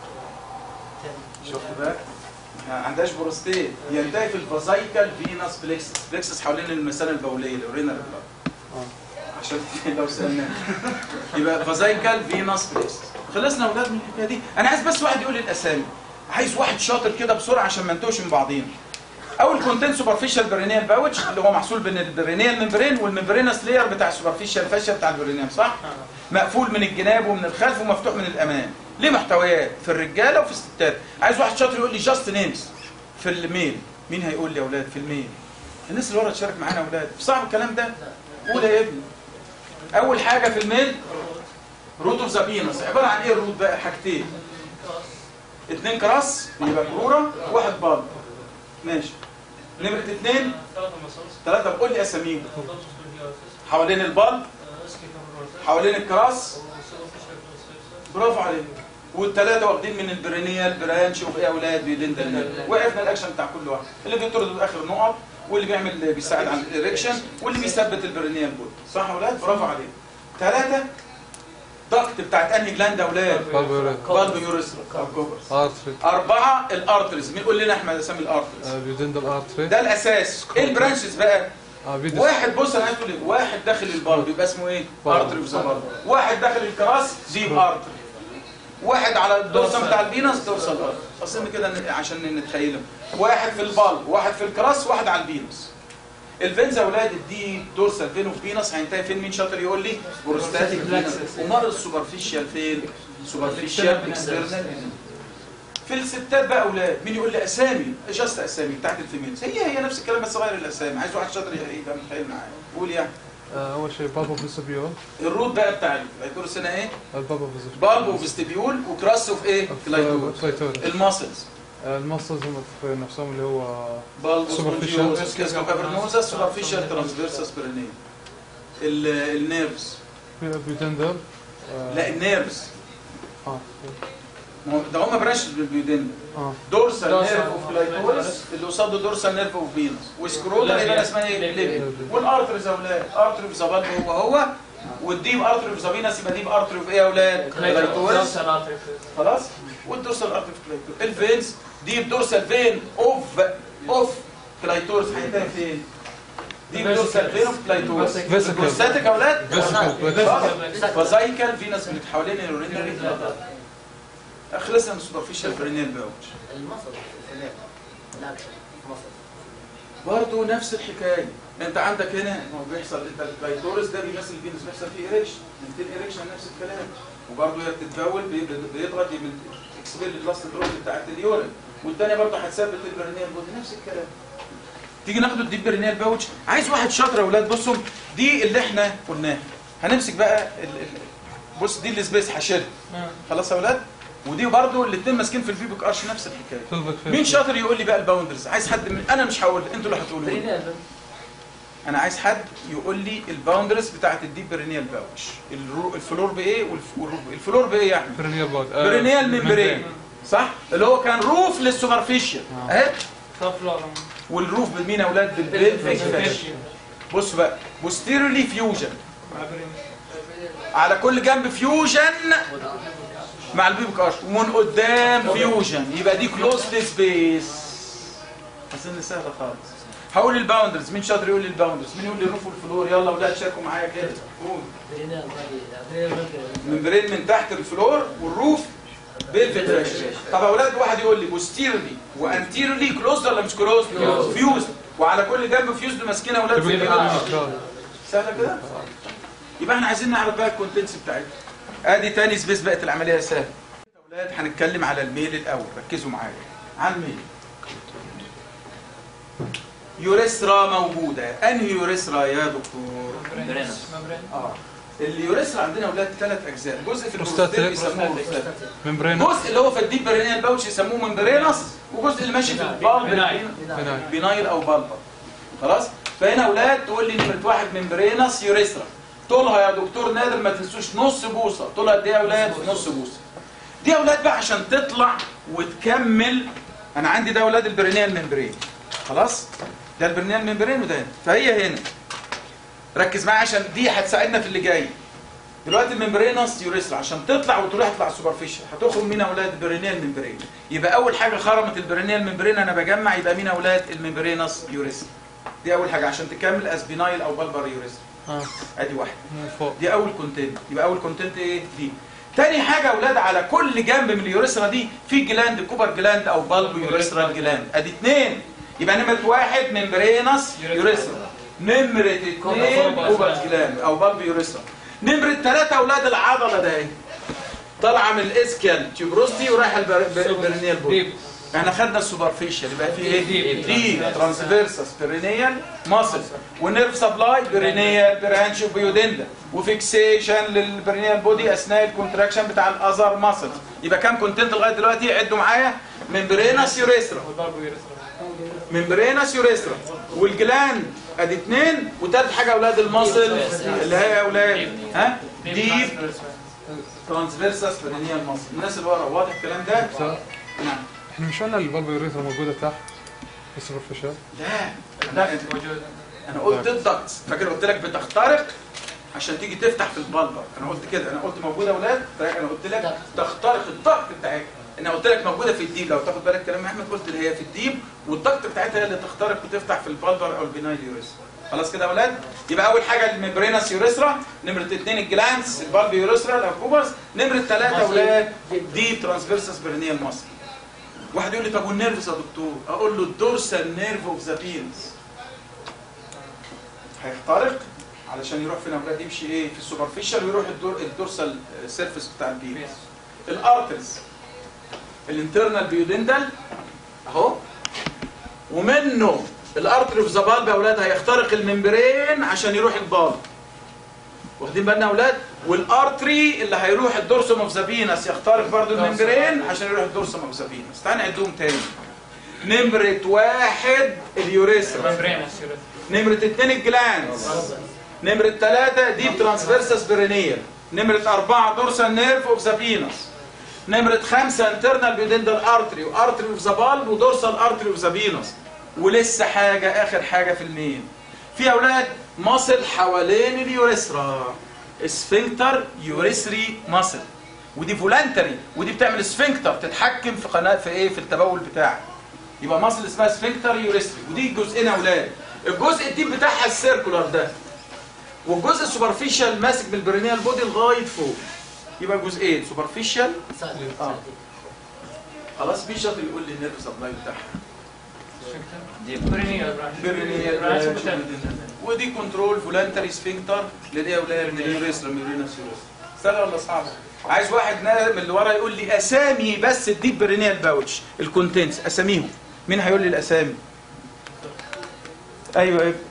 شفت بقى؟ ما عندهاش بروستيت ينتهي في الفازايكال فينس بلكسس بلكسس حوالين المثانه البوليه الاورينال بلاد عشان لو سالناه يبقى فازايكال فينس بلكسس خلصنا يا اولاد من الحكايه دي انا عايز بس واحد يقول لي الاسامي عايز واحد شاطر كده بسرعه عشان ما نتوهش من بعضينا اول كونتنت سوبرفيشال برينيال باوتش اللي هو محصول بين البرينيال ممبرين والممبرينس لاير بتاع السوبرفيشال فاشيا بتاع البرينيال صح؟ مقفول من الجناب ومن الخلف ومفتوح من الامام ليه محتويات في الرجاله وفي الستات عايز واحد شاطر يقول لي جاست نيمز في الميل مين هيقول لي يا اولاد في الميل الناس اللي ورا تشارك معانا يا اولاد صعب الكلام ده قول يا ابني اول حاجه في الميل روت اوف زابينس عباره عن ايه الروت بقى حاجتين اتنين كراس يبقى كروره واحد بالب ماشي نمرة اتنين ثلاثة قول لي اساميهم حوالين البالب حوالين الكراس برافو عليك والثلاثه واخدين من البرينيال برانش وفي اولاد بيدندل وعرفنا الاكشن بتاع كل واحد اللي بيطرد اخر نقط واللي بيعمل بيساعد على الاريكشن واللي بيثبت البرينيال بود صح يا اولاد برافو عليك ثلاثه ضغط بتاعت انهي جلاند يا اولاد bulbar بالب يوريثرا كوبرز artery اربعه الارترز مين قول لنا احمد اسامي الارترز uh, pudendal artery ده الاساس ايه البرانشز بقى uh, vidus واحد بص انا عايز تقول ايه واحد داخل البلب يبقى اسمه ايه بلب. ارتري في البلب واحد داخل الكراس ديب ارتري واحد على الدورسم بتاع البينس دورسال ارتري اصلا كده ن- عشان نتخيلهم واحد في البلب واحد في الكراس واحد على البينس الفينز يا اولاد دي دورسال فين اوف بينس هينتهي فين مين شاطر يقول لي بروستاتيك فينس ومر السوبرفيشال فين سوبرفيشال اكسترنال في الستات بقى اولاد مين يقول لي اسامي جاست اسامي بتاعت الفيميلز هي هي نفس الكلام بس غير الاسامي عايز واحد شاطر يبقى متخيل معايا قول يعني uh, أول شيء bulbar vestibule الروت بقى بتاع الكلايتورس السنه ايه البابا vestibule بالب وفيستبيول وكراس اوف ايه كلايتورس clitoris الماسلز المصلز هم في نفسهم اللي هو بالب Superficial. وسبونجيوس كاسكو كافرنوزا سوبرفيشال ترانسفيرسس برينيم النيرفز pudendal uh, لا النيرفز اه ما هو- ده هم برانش بالبيودين اه دورسال Dorsal نيرف اوف كلايتورس اللي قصاده دورسال نيرف اوف فينس وسكرولا يبقى اسمها ايه ليبيا. ليبيا والارتريز يا اولاد ارتري في زبال هو هو والديب ارتري في زابينس يبقى ديب ارتري في ايه يا اولاد كلايتورس خلاص والدورسال ارتري في كلايتورس الفينز ديب دورسال فين اوف اوف كلايتورس هينتهي فين ديب دورسال فين اوف كلايتورس Vesicle. بروستاتيك يا اولاد Vesicle. فازايكال فينس من حوالين الورينري خلصنا من السوبرفيشال برينيال باوتش المصل الفنان الاكشن مصل برضه نفس الحكايه انت عندك هنا ما هو بيحصل انت الكلايتورس ده بيمثل الفينس بيحصل فيه ايريكشن من ايريكشن نفس الكلام وبرضه هي بتتبول بي- بي- بيضغط اكسبيل اللاست دروب بتاعت اليورين والثانيه برضه هتثبت البرينيال بودي نفس الكلام تيجي ناخد الديب برينيال باوتش عايز واحد شاطر يا اولاد بصوا دي اللي احنا قلناها هنمسك بقى ال... ال... بص دي السبيس هشد خلاص يا اولاد ودي برضه الاثنين ماسكين في الفيبك ارش نفس الحكايه pelvic مين fascia شاطر يقول لي بقى الباوندرز عايز حد من انا مش هقول انتوا اللي هتقولوا لي انا عايز حد يقول لي الباوندرز بتاعت الديب برينيال باوتش الرو- الفلور بايه والف- والرو- الفلور بايه يعني perineal bud uh, برينيال ممبرين صح اللي هو كان روف للسوبرفيشال آه. اهي فلورا والروف بالمين يا اولاد بالبلفيك فاشيا بص بقى بوستيرلي فيوجن على كل جنب فيوجن مع البيبك ارش ومن قدام فيوجن يبقى دي كلوزد سبيس اظن سهله خالص هقول الباوندرز مين شاطر يقول لي الباوندرز مين يقول لي الروف والفلور يلا اولاد شاركوا معايا كده قول ممبرين من تحت الفلور والروف بيلفيك فاشيا طب يا اولاد واحد يقول لي بوستيرلي وانتيرلي كلوزد ولا مش كلوزد فيوزد وعلى كل جنب فيوزد ماسكين اولاد زي كده سهله كده يبقى احنا عايزين نعرف بقى الكونتنتس بتاعتها ادي تاني سبيس بقت العمليه سهله يا اولاد هنتكلم على الميل الاول ركزوا معايا على الميل يوريثرا موجوده انهي يوريثرا يا دكتور ممبرين اه اليوريثرا عندنا اولاد ثلاث اجزاء جزء في بروستاتيك. البروستات بيسموه بروستات ممبرين جزء اللي هو في الديب برينيال باوتش يسموه ممبرينس وجزء اللي ماشي في البالب بنايل. بنايل. بينايل او بالبر خلاص فهنا اولاد تقول لي نمره واحد ممبرينس يوريثرا طولها يا دكتور نادر ما تنسوش نص بوصه طولها قد ايه يا اولاد نص بوصه دي اولاد بقى عشان تطلع وتكمل انا عندي ده اولاد البرينيال ممبرين خلاص ده البرينيال ممبرين وده هنا فهي هنا ركز معايا عشان دي هتساعدنا في اللي جاي دلوقتي الممبرينس يوريثرا عشان تطلع وتروح تطلع سوبرفيشال هتخرج مين اولاد برينيال ممبرين يبقى اول حاجه خرمت البرينيال ممبرين انا بجمع يبقى مين اولاد الممبرينس يوريثرا دي اول حاجه عشان تكمل اسبينايل او بالبر يوريثرا اه ادي واحده من فوق دي اول كونتنت يبقى اول كونتنت ايه دي تاني حاجه يا اولاد على كل جنب من اليوريثرا دي في جلاند كوبر جلاند او بالب يوريثرا جلاند ادي اثنين يبقى نمره واحد ممبرينس يوريثرا نمره اثنين كوبر جلاند او بالب يوريثرا نمره ثلاثه اولاد العضله ده اهي طالعه من الاسكيال تيوبروستي ورايحه البرينيال بودي ديب احنا خدنا السوبرفيشال يبقى في ايه ديب. دي ترانسفيرسس بيرينيال ماسل والنيرف سبلاي بيرينيال برانش وبيودندا وفيكسيشن للبيرينيال بودي اثناء الكونتراكشن بتاع الاذر ماسلز يبقى كام كونتنت لغايه دلوقتي عدوا معايا ممبرينس يوريثرا والبالبو يوريثرا ممبرينس يوريثرا والجلاند ادي اثنين وثالث حاجه اولاد الماسل اللي هي يا اولاد ها ديب ترانسفيرسس بيرينيال ماسل الناس اللي ورا واضح الكلام ده صح. نعم احنا مش قلنا البالبو يوريثرا موجوده تحت في السوبرفيشال لا لا موجود انا قلت الضغط فاكر قلت لك بتخترق عشان تيجي تفتح في البلبر انا قلت كده انا قلت موجوده يا اولاد انا قلت لك تخترق الضغط بتاعتها انا قلت لك موجوده في الديب لو تاخد بالك كلام احمد قلت اللي هي في الديب والضغط بتاعتها هي اللي تخترق وتفتح في البلبر او البنايل يوريثرا خلاص كده يا اولاد يبقى اول حاجه الممبرينس يوريثرا نمره اثنين الجلانس البالب يوريثرا الاكوبرز نمره ثلاثه يا اولاد ديب ترانسفيرسس برينيال ماسل واحد يقول لي طب والنيرفز يا دكتور اقول له الدورسال نيرف اوف ذا بينس هيخترق علشان يروح فين يا اولاد يمشي ايه في السوبرفيشال ويروح الدور الدورسال سيرفيس بتاع البينس الارترز الانترنال بيودندال اهو ومنه الارتري في ذا بالب يا اولاد هيخترق الممبرين عشان يروح البالب واخدين بالنا يا اولاد والارتري اللي هيروح الدورسوم اوف ذا فينس يخترق برضه الممبرين عشان يروح الدورسوم اوف ذا فينس تعال نعدهم تاني نمرة واحد اليوريثرا ممبرينس يوريثرا نمرة اتنين الجلانز نمرة ثلاثة ديب ترانسفيرسس برينيال نمرة أربعة دورسال نيرف اوف ذا فينس نمرة خمسة انترنال بيودندال ارتري وارتري اوف ذا بالب ودورسال ارتري اوف ذا فينس ولسه حاجة آخر حاجة في المين في أولاد مصل حوالين اليوريثرا اسفنكتر يوريثري مصل ودي فولانتري ودي بتعمل اسفنكتر تتحكم في قناة في ايه في التبول بتاعك يبقى مصل اسمها سفنكتر يوريثري ودي جزئين يا اولاد الجزء الديب بتاعها السيركولار ده والجزء السوبرفيشال ماسك بالبرينيال بودي لغايه فوق يبقى جزئين سوبرفيشال آه. خلاص مين شاطر يقول لي النيرف سبلاي بتاعها برينيال برانش برينيال برانش برانش بتاع- ودي كنترول فولانتري سفنكتر لدي اولاد من اليوريثرا من اليورينس سهله ولا صعبه عايز واحد نا- من اللي ورا يقول لي اسامي بس الديب برينيال باوتش الكونتنتس اساميهم مين هيقول لي الاسامي ايوه ايوه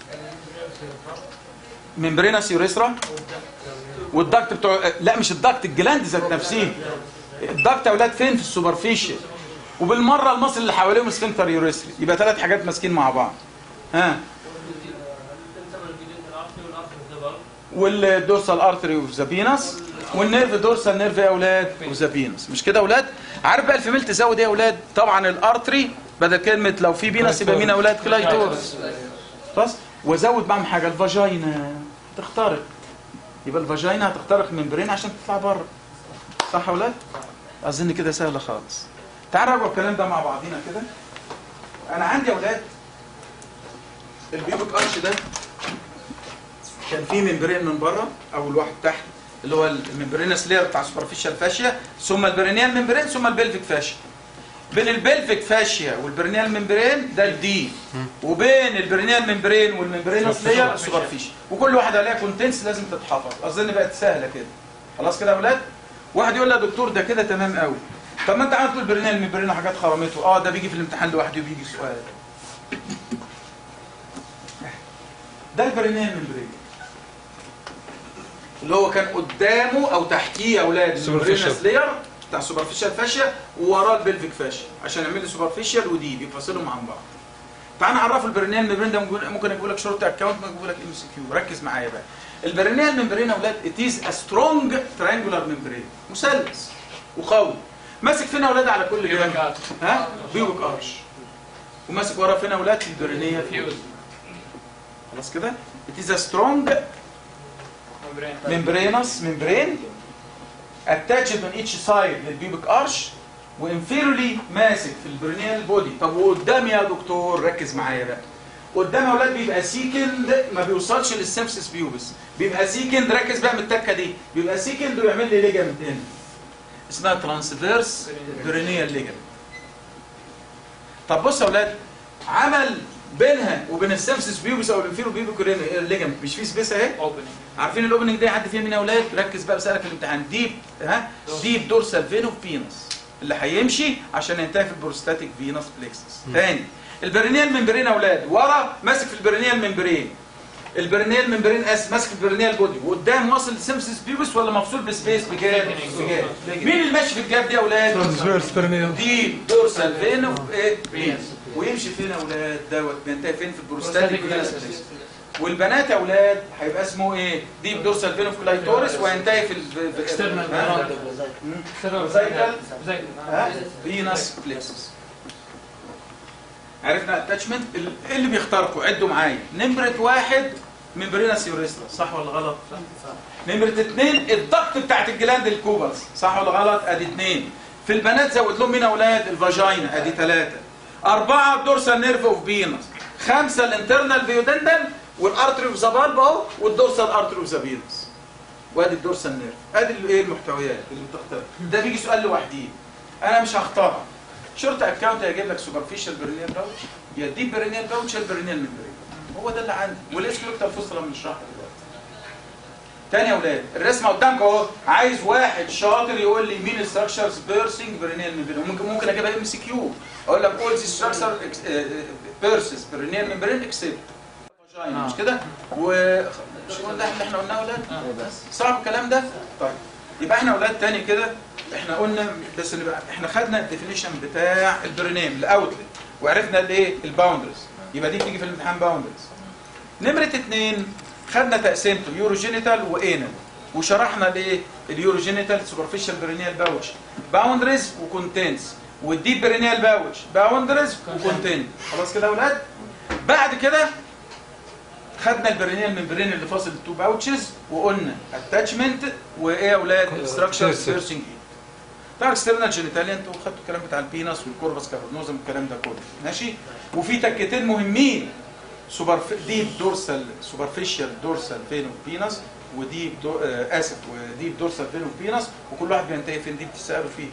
ممبرينس يوريثرا والضغط بتوع لا مش الضغط الجلاند ذات نفسه الضغط يا اولاد فين في السوبرفيشال وبالمره المصل اللي حواليهم سفنكتر يوريثري يبقى ثلاث حاجات ماسكين مع بعض ها والدورسال ارتري اوف ذا فينس والنيرف دورسال نيرف يا اولاد اوف ذا فينس مش كده يا اولاد عارف بقى الفيميل تزود ايه يا اولاد طبعا الارتري بدل كلمه لو في فينس يبقى مين يا اولاد كلايتورس خلاص وازود معاهم حاجه الفاجينا تخترق يبقى الفاجينا هتخترق ممبرين عشان تطلع بره صح يا اولاد اظن كده سهله خالص تعالوا نراجع الكلام ده مع بعضينا كده انا عندي يا اولاد البيبك ارش ده كان فيه ممبرين من بره اول واحد تحت اللي هو الممبرينس لير بتاع السوبرفيشال فاشيا ثم البرينيال ممبرين ثم البلفيك فاشيا بين البلفيك فاشيا والبرينيال ممبرين ده الدي وبين البرينيال ممبرين والممبرينس لير السوبرفيشال وكل واحده عليها كونتنس لازم تتحفظ اظن بقت سهله كده خلاص كده يا اولاد واحد يقول لي يا دكتور ده كده تمام قوي طب ما انت عملت البرينيال ممبرين وحاجات خرمته اه ده بيجي في الامتحان لوحده وبيجي سؤال ده البرينيال ممبرين اللي هو كان قدامه او تحتيه يا اولاد Superficial. الممبرينس لاير بتاع السوبرفيشال فاشيا ووراه البلفيك فاشيا عشان يعمل لي سوبرفيشال وديب يفصلهم عن بعض تعال نعرف البرينيال ممبرين ده ممكن- ممكن اجيب لك شورت اكونت ممكن اجيب لك ام سي كيو ركز معايا بقى البرينيال ممبرين يا اولاد ات از ا سترونج تريانجولار ممبرين مثلث وقوي ماسك فين يا اولاد على كل Pubic جنب arch. ها بيوبك ارش وماسك ورا فين يا اولاد البرينيال Fuse. خلاص كده it is a strong Membrane. membranous membrane attached on each side للبيبك ارش وانفيرولي ماسك في البرينيال بودي طب وقدام يا دكتور ركز معايا بقى قدام يا اولاد بيبقى سيكند ما بيوصلش للسيمسس بيوبس بيبقى سيكند ركز بقى من التكه دي بيبقى سيكند ويعمل لي ليجامنت هنا اسمها ترانسفيرس برينيال ليجامنت طب بص يا اولاد عمل بينها وبين السيمسس بيوبس او الانفيرو بيبك ليجامنت مش في سبيس اهي Opening. عارفين الاوبننج ده يعدي فين مين يا اولاد ركز بقى بسالك في الامتحان ديب ها ديب دورسال فينو فينس اللي هيمشي عشان ينتهي في البروستاتيك فينس بليكسس تاني البرينيال ممبرين يا اولاد ورا ماسك في البرينيال ممبرين البرينيال ممبرين اس ماسك في البرينيال بودي وقدام واصل لسيمسس بيبس ولا مفصول بسبيس بجاب بجاب مين اللي ماشي في الجاب دي يا اولاد Transverse perineal. ديب دورسال فينو ايه فينس ويمشي فين يا اولاد دوت بينتهي فين في البروستاتيك فينس بليكسس والبنات يا اولاد هيبقى اسمه ايه ديب دورسال فينوف كلايتورس وينتهي في ال- في External ها؟ External. Zygal. Zygal. ها فينس بليكسس عرفنا الاتاتشمنت ايه اللي بيخترقوا عدوا معايا نمرة واحد ممبرينس يوريسترا صح ولا غلط؟ نمرة اثنين الضغط بتاعت الجلاند الكوبرز صح ولا غلط؟ ادي اثنين في البنات زود لهم مين يا اولاد؟ الفاجينا ادي ثلاثة أربعة الدورسال نيرف اوف فينس خمسة الانترنال فيودندل والارتري اوف ذا بالب اهو والدورسال ارتري اوف ذا فينس وادي الدورسال نيرف ادي الايه المحتويات اللي بتختار ده بيجي سؤال لوحديه انا مش هختارها شورت اكونت هيجيب لك سوبرفيشال برينيال باوتش يا ديب برينيال باوتش يا البرينيال ممبرين هو ده اللي عندي والاسكلوكتال فوسطرا بنشرحها دلوقتي تاني يا اولاد الرسمه قدامك اهو عايز واحد شاطر يقول لي مين الستراكشرز بيرسنج برينيال ممبرين ممكن ممكن اجيبها ام سي كيو اقول لك اول ذي ستراكشر بيرسس برينيال ممبرين اكسبت مش كده و مش هو ده اللي احنا قلناه يا اولاد صعب الكلام ده طيب يبقى احنا اولاد تاني كده احنا قلنا بس نبقى احنا خدنا الديفينيشن بتاع البرينيم الاوتلت وعرفنا الايه الباوندرز يبقى دي بتيجي في الامتحان باوندرز نمره اتنين خدنا تقسيمته يوروجينيتال وانال وشرحنا الايه اليوروجينيتال سوبرفيشال برينيال باوتش باوندرز وكونتنتس والديب برينيال باوتش باوندرز وكونتنت خلاص كده يا اولاد بعد كده خدنا البرينيال ممبرين اللي فاصل التو باوتشز وقلنا اتاتشمنت وايه يا اولاد ستراكشر piercing. بيرسنج طبعا اكسترنال جينيتاليا انتوا خدتوا الكلام بتاع البينس والكوربس كافرنوزم الكلام ده كله ماشي وفي تكتين مهمين سوبر ديب دورسال سوبرفيشال دورسال فين اوف بينس وديب دو... آه اسف وديب دورسال فين اوف بينس وكل واحد بينتهي فين دي بتسالوا فيه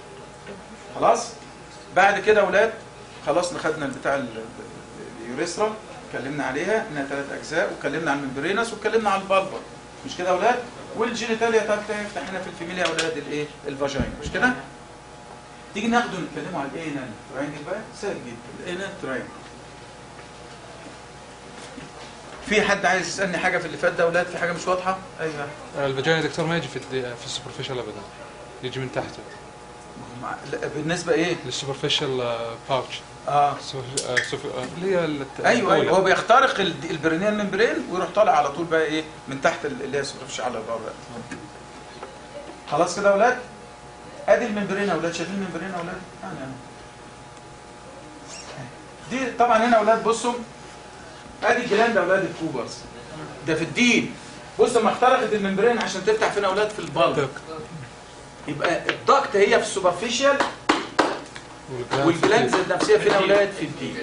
خلاص بعد كده يا اولاد خلاص خدنا البتاع ال- اليوريثرا اتكلمنا عليها انها ثلاث اجزاء واتكلمنا عن الممبرينس واتكلمنا عن البلبر مش كده يا اولاد والجينيتاليا تفتح يفتح هنا في الفيميليا يا اولاد الايه الفاجينا مش كده تيجي ناخده نتكلموا على الانال تراينجل بقى سهل جدا الانال تراينجل في حد عايز يسالني حاجه في اللي فات ده يا اولاد في حاجه مش واضحه ايوه الفاجينا دكتور ما يجي في الدي- في السوبرفيشال ابدا يجي من تحت مع- لا، بالنسبه ايه للسوبرفيشال باوتش اه اللي هي الت- ايوه الأولى. ايوه هو بيخترق ال- البرينيال ممبرين ويروح طالع على طول بقى ايه من تحت ال- اللي هي سوبرفيش على بره خلاص كده يا اولاد ادي الممبرين يا اولاد شايفين الممبرين يا اولاد يعني أهو. دي طبعا هنا يا اولاد بصوا ادي الجلاند يا اولاد الكوبرز ده في الدين بص لما اخترقت الممبرين عشان تفتح فين يا اولاد في البلد دك. يبقى الضغط هي في السوبرفيشال والجلاند ذات نفسها فين يا اولاد في الدين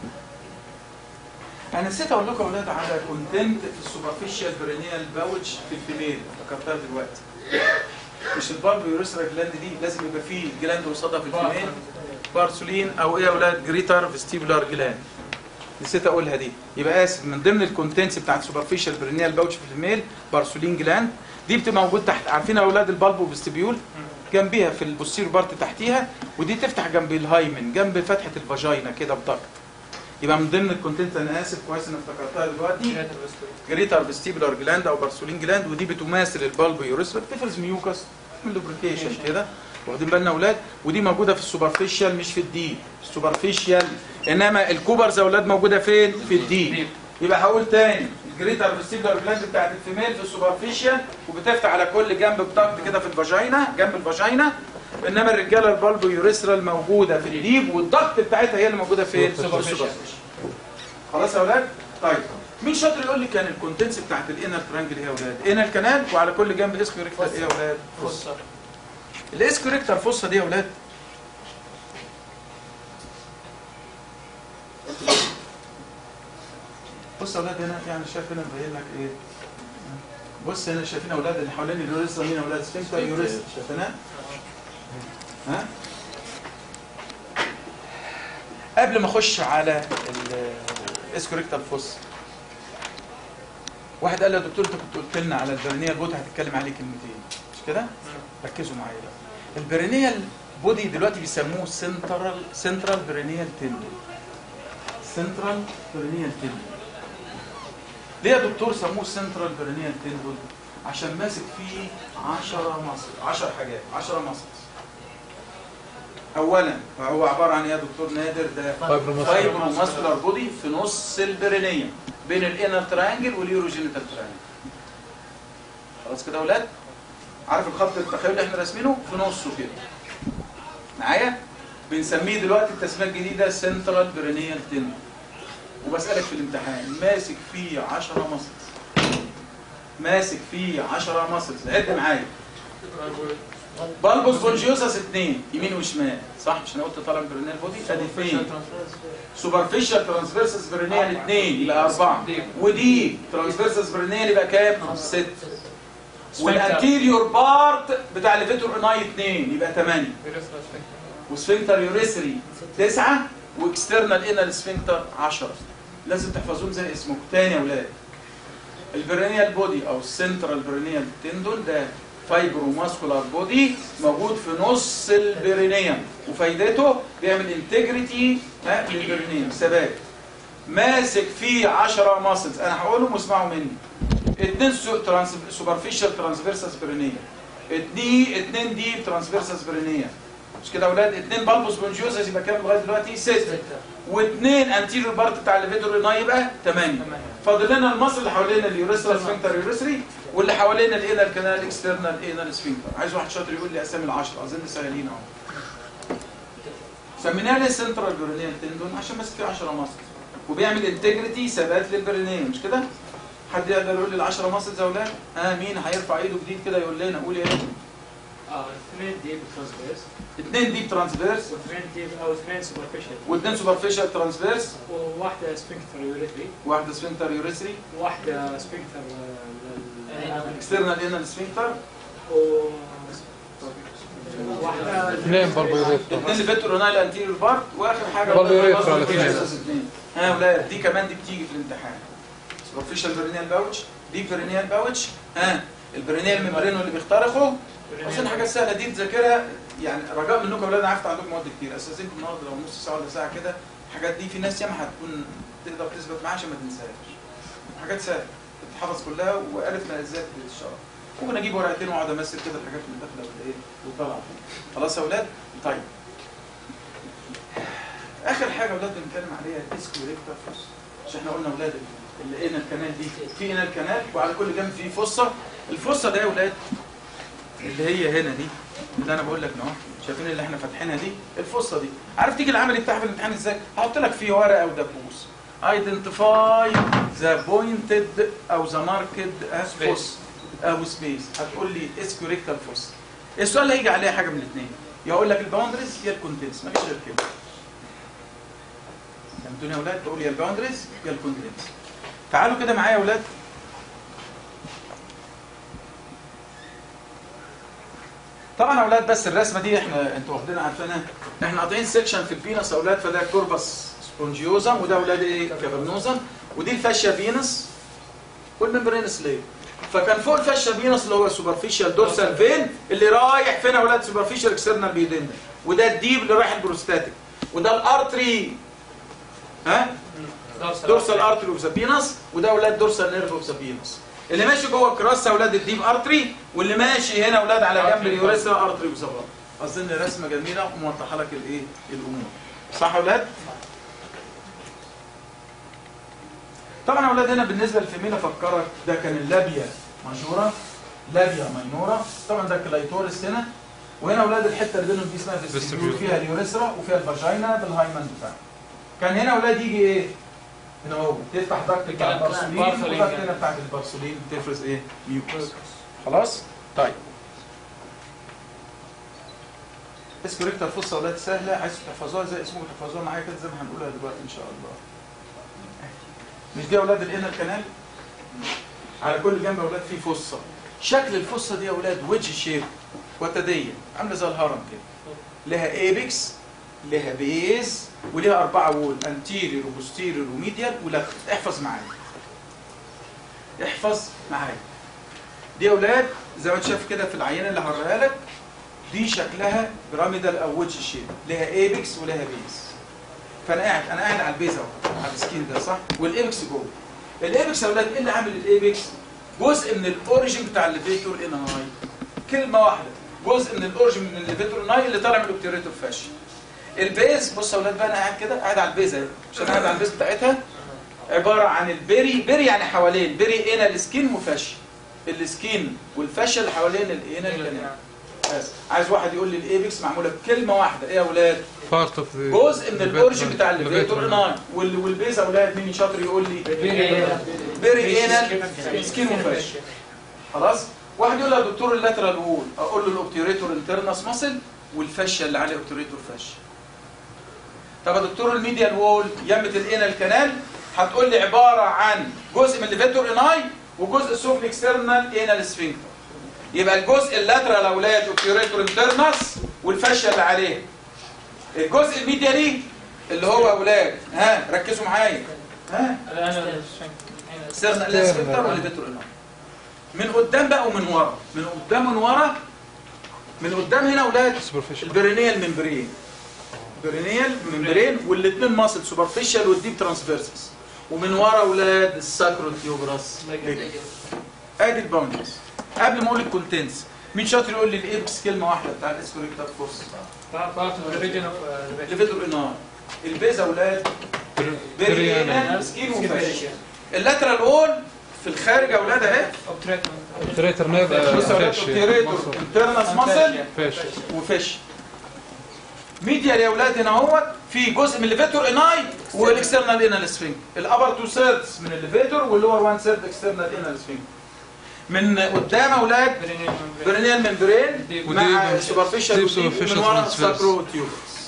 انا نسيت اقول لكم يا اولاد على كونتنت في السوبرفيشال برينيال باوتش في الفيميل فكرتها دلوقتي مش البالب يوريثرا جلاند دي لازم يبقى فيه جلاند قصادها في الفيميل بارسولين او ايه يا اولاد جريتر فيستيبولار جلاند نسيت اقولها دي يبقى اسف من ضمن الكونتنتس بتاعت السوبرفيشال برينيال باوتش في الفيميل بارسولين جلاند دي بتبقى موجود تحت عارفين يا اولاد البالب وفيستيبيول جنبيها في البوستير بارت تحتيها ودي تفتح جنب الهايمن جنب فتحه الفاجينا كده بضغط يبقى من ضمن الكونتنت انا اسف كويس ان افتكرتها دلوقتي Greater vestibular. جريتر فيستيبولار جلاند او بارسولين جلاند ودي بتماثل البالب يوريثرا بتفرز ميوكس من لوبريكيشن كده واخدين بالنا اولاد ودي موجوده في السوبرفيشال مش في الديب السوبرفيشال انما الكوبرز يا اولاد موجوده فين في الديب يبقى هقول تاني الجريتر فيستيبولار جلاند بتاعت الفيميل في السوبرفيشال وبتفتح على كل جنب بضغط كده في الفاجينا جنب الفاجينا انما الرجاله البالب يوريثرا الموجوده في الديب والضغط بتاعتها هي اللي موجوده فين في السوبرفيشال خلاص يا اولاد طيب مين شاطر يقول لي كان الكونتنس بتاعت الانر ترانجل ايه يا اولاد انر كانال وعلى كل جنب اسكو ريكتر ايه يا اولاد Fossa. الاسكو ريكتر فوسا دي يا اولاد بص يا اولاد هنا يعني شايف هنا مبين لك ايه بص هنا شايفين يا اولاد اللي حوالين اليوريثرا مين يا اولاد سفنكتر يوريثرا شايفينها ها قبل ما اخش على الاسكو ريكتر فوسا واحد قال لي يا دكتور انت كنت قلت لنا على البرينيال بوت هتتكلم عليه كلمتين مش كده؟ ركزوا معايا بقى البرينيال بودي دلوقتي بيسموه سنترال سنترال برينيال تندون سنترال برينيال تندون ليه يا دكتور سموه سنترال برينيال تندون عشان ماسك فيه 10 مصل 10 حاجات 10 مصل اولا هو عباره عن ايه يا دكتور نادر ده Fibromuscular. فايبرو ماسكولار بودي في نص البرينيوم بين الانر ترانجل واليوروجينيتال ترانجل خلاص كده يا اولاد عارف الخط التخيلي اللي احنا راسمينه في نصه كده معايا بنسميه دلوقتي التسميه الجديده سنترال برينيال تندون وبسالك في الامتحان ماسك فيه 10 ماسلز ماسك فيه 10 ماسلز عد معايا بالبوس بونجيوسس اثنين يمين وشمال صح مش انا قلت طالع برينيال بودي ادي اثنين سوبرفيشال ترانسفيرسس برينيال اثنين يبقى اربعه ودي ترانسفيرسس برينيال يبقى كام؟ ست والانتيريور بارت بتاع الليفيتور اناي اثنين يبقى ثمانيه Urethral sphincter. وسفنكتر يوريثري تسعه واكسترنال انال سفنكتر 10 لازم تحفظوهم زي اسمكم تاني يا اولاد البرينيال بودي او السنترال برينيال تندون ده فايبرو ماسكولار بودي موجود في نص البرينيوم وفايدته بيعمل انتجريتي للبرينيوم ثبات ماسك فيه 10 ماسلز انا هقولهم واسمعوا مني اتنين سوبرفيشال ترانسفيرسس برينيوم اتنين اتنين ديب ترانسفيرسس برينيوم مش كده يا اولاد اتنين بالبوس بونجيوزس يبقى كام لغايه دلوقتي 6 واثنين انتيريور بارت بتاع الليفيتور اناي يبقى 8 تمانية. فاضل لنا المصل اللي حوالين اليوريثرا سفنكتر يوريثري واللي حوالين الانال كانال اكسترنال انال سفنكتر عايز واحد شاطر يقول لي اسامي العشره اظن سهلين اهو سميناها ليه سنترال برينيال تندون عشان ماسك فيه 10 مصل وبيعمل انتجريتي ثبات للبرينيال مش كده حد يقدر يقول لي ال 10 مصل يا اولاد اه مين هيرفع ايده جديد كده يقول لنا قول ايه اه اثنين ديب ترانسفيرس اثنين ديب ترانسفيرس واثنين ديب او اثنين سوبرفيشال واثنين سوبرفيشال ترانسفيرس وواحدة سفنكتر يوريثري واحده سفنكتر يوريثري وواحدة سفنكتر اكسترنال انال سفنكتر واحدة اثنين برضه يوريثرا الاثنين اللي فاتوا رونال انتيريور بارت واخر حاجه برضه يوريثرا برضه الاثنين. الاثنين. ها يا اولاد دي كمان دي بتيجي في الامتحان سوبرفيشال برينيال باوتش دي برينيال باوتش ها البرينيال ميمبرينو اللي بيخترقه اظن حاجه سهله دي تذاكرها يعني رجاء منكم يا اولاد انا عارف عندكم مواد كتير اساسينكم النهارده لو نص ساعه ولا ساعه كده الحاجات دي في ناس ياما هتكون تقدر تثبت معاها عشان ما تنساهاش حاجات سهله تتحفظ كلها والف ملذات للشرف ممكن اجيب ورقتين واقعد امثل كده الحاجات اللي داخله والايه وطالعه خلاص يا اولاد طيب اخر حاجه يا اولاد بنتكلم عليها الاسكو ريكتر فوس مش احنا قلنا اولاد اللي هنا الكنال دي في هنا الكنال وعلى كل جنب في فصه الفصه ده يا اولاد اللي هي هنا دي اللي انا بقول لك اهو شايفين اللي احنا فاتحينها دي الفصه دي عارف تيجي العملي بتاعها في الامتحان ازاي هحط لك فيه ورقه ودبوس ايدنتيفاي ذا بوينتد او ذا ماركد فوس او سبيس هتقول لي اسكو ريكتال فوس السؤال اللي هيجي عليه حاجه من الاثنين يا اقول لك الباوندريز يا الكونتنس مفيش غير كده فهمتوني يا اولاد بقول يا الباوندريز يا الكونتنس تعالوا كده معايا يا اولاد طبعا يا اولاد بس الرسمه دي احنا انتوا واخدينها عارفينها احنا قاطعين سيكشن في الفينس يا اولاد فده كوربس سبونجيوزم وده اولاد ايه كافرنوزم ودي الفاشيا فينس والممبرينس ليه فكان فوق الفاشيا فينس اللي هو السوبرفيشال دورسال فين اللي رايح فين يا اولاد سوبرفيشال اكسترنال بيدن وده الديب اللي رايح البروستاتيك وده الارتري ها دورسال ارتري اوف ذا بينس وده اولاد دورسال نيرف اوف ذا بينس اللي ماشي جوه الكراس اولاد الديب ارتري واللي ماشي هنا اولاد على جنب اليوريثرا ارتري اوف ذا بلاد اظن رسمه جميله وموضحه لك الايه الامور صح يا اولاد طبعا يا اولاد هنا بالنسبه للفيميل افكرك ده كان اللابيا ماجورا لابيا ماينورا طبعا ده كلايتورس هنا وهنا اولاد الحته اللي بينهم دي اسمها فيستيبيول فيها اليوريثرا وفيها الفاجينا بالهايمن بتاعها كان هنا اولاد يجي ايه هنا اهو تفتح ضغط بتاع البارسولين بارسولين. وضغط هنا بتاعت البارسولين تفرز ايه ميوكس خلاص طيب اسم ريكتر فصة اولاد سهله عايز تحفظوها زي اسمه تحفظوها معايا كده زي ما هنقولها دلوقتي ان شاء الله مش دي اولاد الانر كانال على كل جنب اولاد فيه فصه شكل الفصه دي يا اولاد ويدج شيب وتديه عامله زي الهرم كده لها ايبكس لها بيز وليها اربعه وول انتيريور وبوستيريور وميديال ولا احفظ معايا احفظ معايا دي يا اولاد زي ما انت شايف كده في العينه اللي هوريها لك دي شكلها بيراميدال او ويدج شيب لها ايبكس ولها بيز فانا قاعد انا قاعد على البيز اهو على السكين ده صح والايبكس جوه الايبكس يا اولاد ايه اللي عامل الايبكس جزء من الاوريجن بتاع الليفيتور اناي كلمه واحده جزء من الاوريجن من الليفيتور اناي اللي طالع من الاوبتيريتور فاشي البيز بص يا اولاد بقى انا قاعد كده قاعد على البيز اهي عشان قاعد على البيز بتاعتها عباره عن البري بري يعني حوالين بري هنا السكين وفاشي السكين والفاشيه اللي حوالين الانال كانال بس عايز واحد يقول لي الايبكس معموله بكلمه واحده ايه يا اولاد part of the جزء من الاوريجن بتاع the الليفيتور veteran. اناي وال- والبيز يا اولاد مين شاطر يقول لي بيري انال سكين وفاش خلاص واحد يقول لي يا دكتور اللاترال وول اقول له الاوبتيريتور انترنس ماسل والفاشيه اللي عليه اوبتيريتور فاشيه طب يا دكتور الميديال وول يمه الانال كانال هتقول لي عباره عن جزء من الليفيتور اناي وجزء سوفل اكسترنال انال سفنكتر يبقى الجزء اللاترال يا اولاد اوبتيريتور انترنس والفاشيه اللي عليه الجزء الميديالي اللي هو يا اولاد ها ركزوا معايا ها الان سيرنا الاسفنتر والليفيتور اناي من قدام بقى ومن ورا من قدام ومن ورا من قدام هنا اولاد superficial البرينيال ممبرين برينيال ممبرين والاثنين ماسل سوبرفيشال والديب ترانسفيرسس ومن ورا اولاد الساكروتيوبراس ادي الباوندرز قبل ما اقول الكونتنس مين شاطر يقول لي الايبكس كلمه واحده بتاع الاسكوريكتار فورس part of the region of uh, the الليفيتور اناي البيز اولاد برينيال سكين وفاشل اللاترال وول في الخارج يا اولاد اهي obturator Operator nerve uh, بص يا اولاد fascia. اوبتيريتور muscle. انترنس ماسل fascia. وفش ميديال يا اولاد هنا اهوت في جزء من الليفيتور اناي والاكسترنال انال سفنج الابر تو سيردز من الليفيتور واللور 1 سيرد اكسترنال انال سفنج من قدام اولاد perineal membrane. برينيال ممبرين Deep. مع وديب- سوبرفيشال deep ومن superficial ورا transverse. ساكرو تيوبس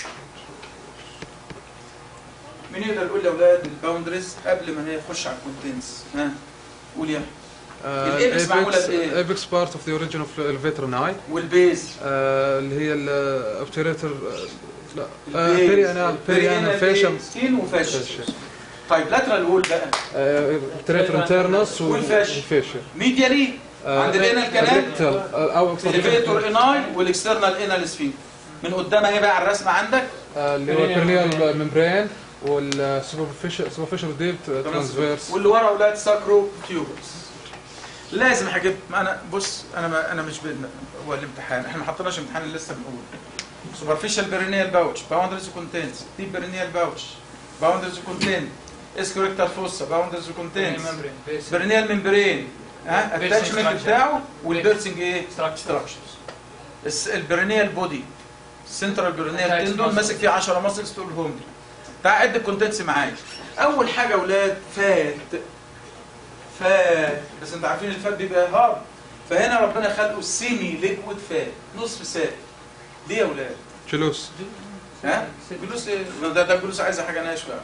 مين يقدر يقول لي يا اولاد الباوندريز قبل ما نخش على الكونتنس ها قول يا Uh, الإيبكس معمولة apex- بإيه؟ apex part of the origin of elevator eye والبيز uh, اللي هي الاوبتيريتور لا البيز. بيري انال بيري انال فاشم سكين وفاشل طيب لاترال وول بقى اوبتيريتور انترنس والفاشيا. والفاشيا ميديالي عند الانال كانال او الليفيتور اناي والاكسترنال انال سفين من قدام اهي بقى على الرسمه عندك اللي هو البيرنيال ممبرين والسوبرفيشال سوبرفيشال ديب ترانسفيرس واللي ورا اولاد ساكرو تيوبرز لازم هجيب ما انا بص انا ما انا مش بال... هو الامتحان احنا ما حطيناش امتحان اللي لسه بنقول سوبرفيشال بيرينيال باوتش باوندرز كونتينز ديب بيرينيال باوتش باوندرز كونتين اسكوريكتال فوسا باوندرز perineal كونتينز membrane. Basic برينيال ممبرين ها Piercing الاتاتشمنت structure. بتاعه والبيرسنج ايه structure. ستراكشرز البرينيال بودي السنترال برينيال Attached تندون muscles. ماسك فيه 10 ماسلز تقولهم لي تعال عد الكونتنتس معايا اول حاجه يا اولاد فات فات بس انتوا عارفين الفات بيبقى هارد فهنا ربنا خلقه سيمي ليكويد فات نصف سائل ليه يا اولاد جلوس ها جلوس ايه ده ده جلوس عايزه حاجه ناشفه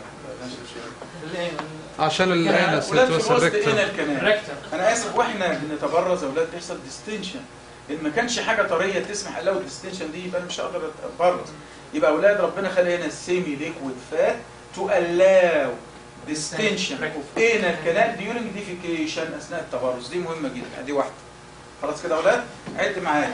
عشان الانس ولاد في توصل الوسط ريكتم هنا الكنال rectum. انا اسف واحنا بنتبرز يا اولاد بيحصل ديستنشن ان ما كانش حاجه طريه تسمح الاو الديستنشن دي يبقى انا مش هقدر اتبرز يبقى اولاد ربنا خلق هنا السيمي ليكويد فات تو الاو ديستنشن اوف انال كانال ديورنج ديفيكيشن اثناء التبرز دي مهمه جدا دي واحده خلاص كده يا اولاد عد معايا